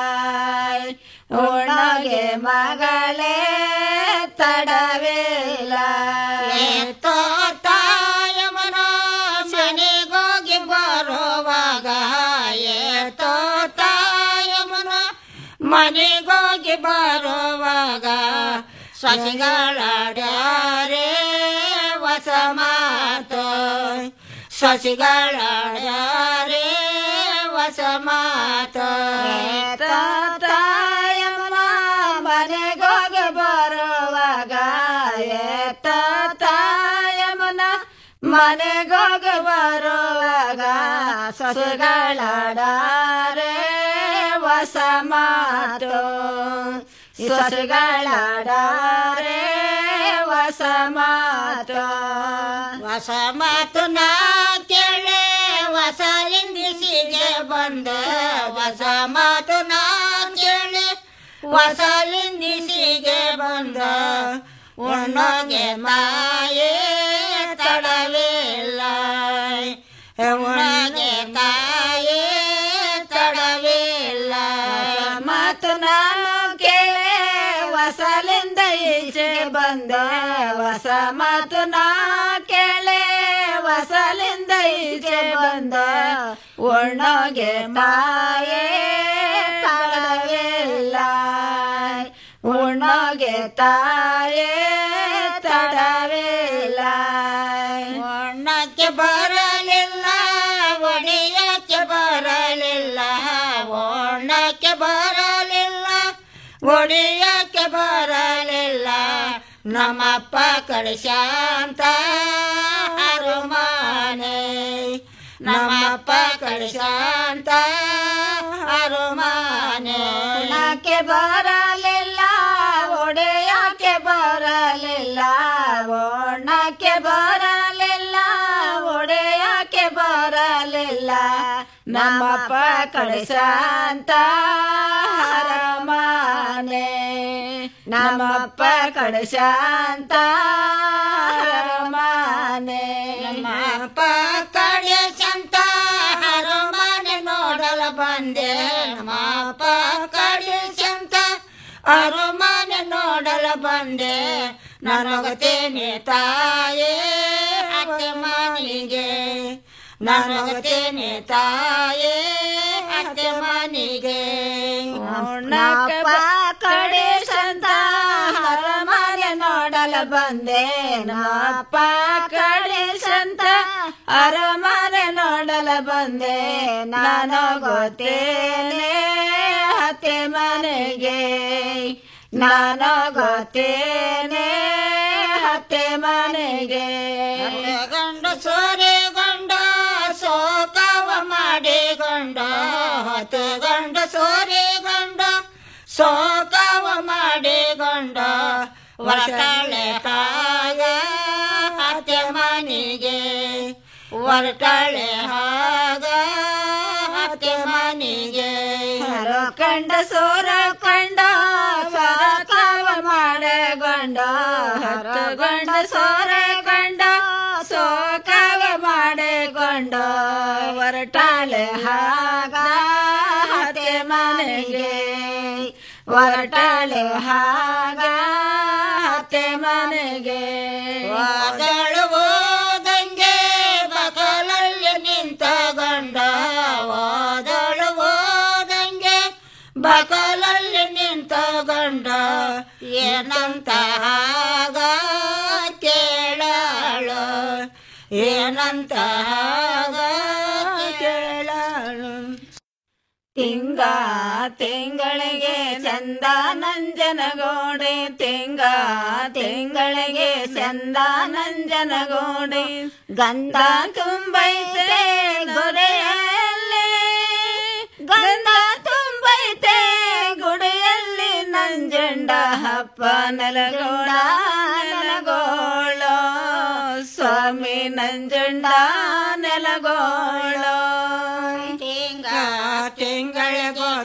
N: ಉಣ್ಣಗೆ ಮಗಳೇ ತಡವಿಲ್ಲ ಏತೋ ತಾಯಮ್ಮನ ಮನೆಗೋಗಿ ಬರುವಾಗ ಏತೋ ತಾಯಮ್ಮನ ಮನೆಗೋಗಿ ಬರುವಾಗ ಸಸಿಗಳಾಡ್ಯಾರೆ ಹೊಸ ಮಾತು ಸಸಿಗಳಾಡ್ಯಾರೆ ಹೊಸ ಮಾತು ತಾಯಮ್ಮನ ಮನೆಗೋಗಿ ಬರುವಾಗ ಏತ ತಾಯಮ್ಮನ ಮನೆಗೋಗಿ ಬರುವಾಗ ಸಸಿಗಳಾಡಾರೆ ಹೊಸ ಮಾತು ಸಸಿಗಳಾಡಾರೆ ಹೊಸ ಮಾತು ಹೊಸ ಮಾತು ನಾ ಕೇಳೆ ಹೊಸ ಲಿಂಗಿಸಿಗೆ ಬಂದೆ ಹೊಸ ಮಾತು ನಾ ಕೇಳಿ ಹೊಸ ಲಿಂಗಿಸಿಗೆ ಬಂದ ಉಣ್ಣಗೆ ಮಾಯೇ ತಡವಿಲ್ಲ ಉಣ್ಣಗೆ ತಾಯೇ ತಡವಿಲ್ಲ ಮಾತು ನಾನು ಕೇಳೆ ಹೊಸಲಿಂದ ಈಚೆ ಬಂದ ಹೊಸ ಮಾತು ನಾ ಕೇಳೆ ಹೊಸಲಿಂದ ಈಚೆ ಬಂದ ಒಣಗೆ ಮಾಯೇ ತಡವಿಲ್ಲ ಉಣ್ಣಗೆ ತಾಯೇ ತಡವಿಲ್ಲ ಒಣ್ಣಕ್ಕೆ ಬರಲಿಲ್ಲ ಒಡೆಯಕ್ಕೆ ಬರಲಿಲ್ಲ ಒಣ್ಣಕ್ಕೆ ಬರಲಿಲ್ಲ ಒಡೆಯಕ್ಕೆ ಬರಲಿಲ್ಲ ನಮ್ಮಪ್ಪ ಕಳಿಸ್ಯಾಂತ ಹರುಮಾನೆ ನಮ್ಮಪ್ಪ ಕಳಿಸ್ಯಾಂತ ಹರುಮಾನೆ ಒಣ್ಣಕ್ಕೆ ಬರಲಿಲ್ಲ ಒಡೆಯಕ್ಕೆ ಬರಲಿಲ್ಲ ಒಣ್ಣಕ್ಕೆ ಬರಲಿಲ್ಲ ಒಡೆಯಕ್ಕೆ ಬರಲಿಲ್ಲ ನಮ್ಮಪ್ಪ ಕಳಿಸಂತ ಹರಮಾನೆ ನಮ್ಮಪ್ಪ ಕಳಿಸಂತ ಹರಮಾನೆ ನಮ್ಮಪ್ಪ ಕಳಿಸಂತ ಹರಮಾನೆ ನೋಡಲ ಬಂದೆ ನಮ್ಮಪ್ಪ ಕಳಿಸಂತ ಅರುಮಾನೆ ನೋಡಲ ಬಂದೆ ನನಗತೇನೆ ತಾಯೇ ಅತ್ತೆ ಮನಿಗೆ ನನಗತೇನೆ ತಾಯೇ ಅತ್ತೆ ಮನಿಗೆ ನಪ್ಪ ಕಡೆ ಸಂತ ಹರಮಾನೆ ನೋಡಲ ಬಂದೆ ನಪ್ಪ ಕಡೆ ಸಂತ ಅರಮಾನೆ ನೋಡಲ ಬಂದೆ ನಾನು ಗೊತ್ತೇನೆ ಅತ್ತೆ ಮನೆಗೆ ನಾನು ಗೊತ್ತೇನೆ ಅತ್ತೆ ಮನೆಗೆ ಗಂಡ ಸೋರೆ ಗಂಡ ಸೋಕವ ಮಾಡಿ ಗಂಡ ಹತ್ತು ಗಂಡ ಸೋರೆ ಗಂಡ ಸೋಕವ ಮಾಡಿ ಗಂಡ ಹೊರಟಾಳೆ ಕಾಗ ಅತ್ತೆ ಮನೆಗೆ ಹೊರಟಾಳೆ ಹಾಗ ಅತ್ತೆ ಮನೆಗೆ ಹರೋ ಕಂಡ ಸೋರ ಕಂಡ ಸರಕವ ಮಾಡೆ ಗಂಡ ಹತ್ತು ಗಂಡ ಸೋರ ಕಂಡ ಸೋಕವ ಮಾಡೆ ಗಂಡ ಹೊರಟಾಳೆ ಹಾಗ ಅತ್ತೆ ಮನೆಗೆ ಹೊರಟಾಳೆ ಹಾಗ ಅತ್ತೆ ಮನೆಗೆ ಓದಳು ಓದೈ ಏನಂತ ಹಾಗ ಕೇಳಾಳು ಏನಂತ ಹಾಗ ಕೇಳಾಳು ತಿಂಗ ತಿಂಗಳಿಗೆ ಚಂದ ನಂಜನಗೋಡೆ ತಿಂಗ ತಿಂಗಳಿಗೆ ಚಂದ ನಂಜನಗೋಡೆ ಗಂಧ ತುಂಬೈತೆ ಗುಡಿಯಲ್ಲಿ ಗಂಧ ತುಂಬೈತೆ ಗುಡಿಯಲ್ಲಿ ನಂಜಂಡ ಹಪ್ಪ ನೆಲಗೋಡ ನೆಲಗೋಳೋ ಸ್ವಾಮಿ ನಂಜಂಡ ನೆಲಗೋಳೋ ತಿಂಗ ತಿಂಗಳಿಗೋ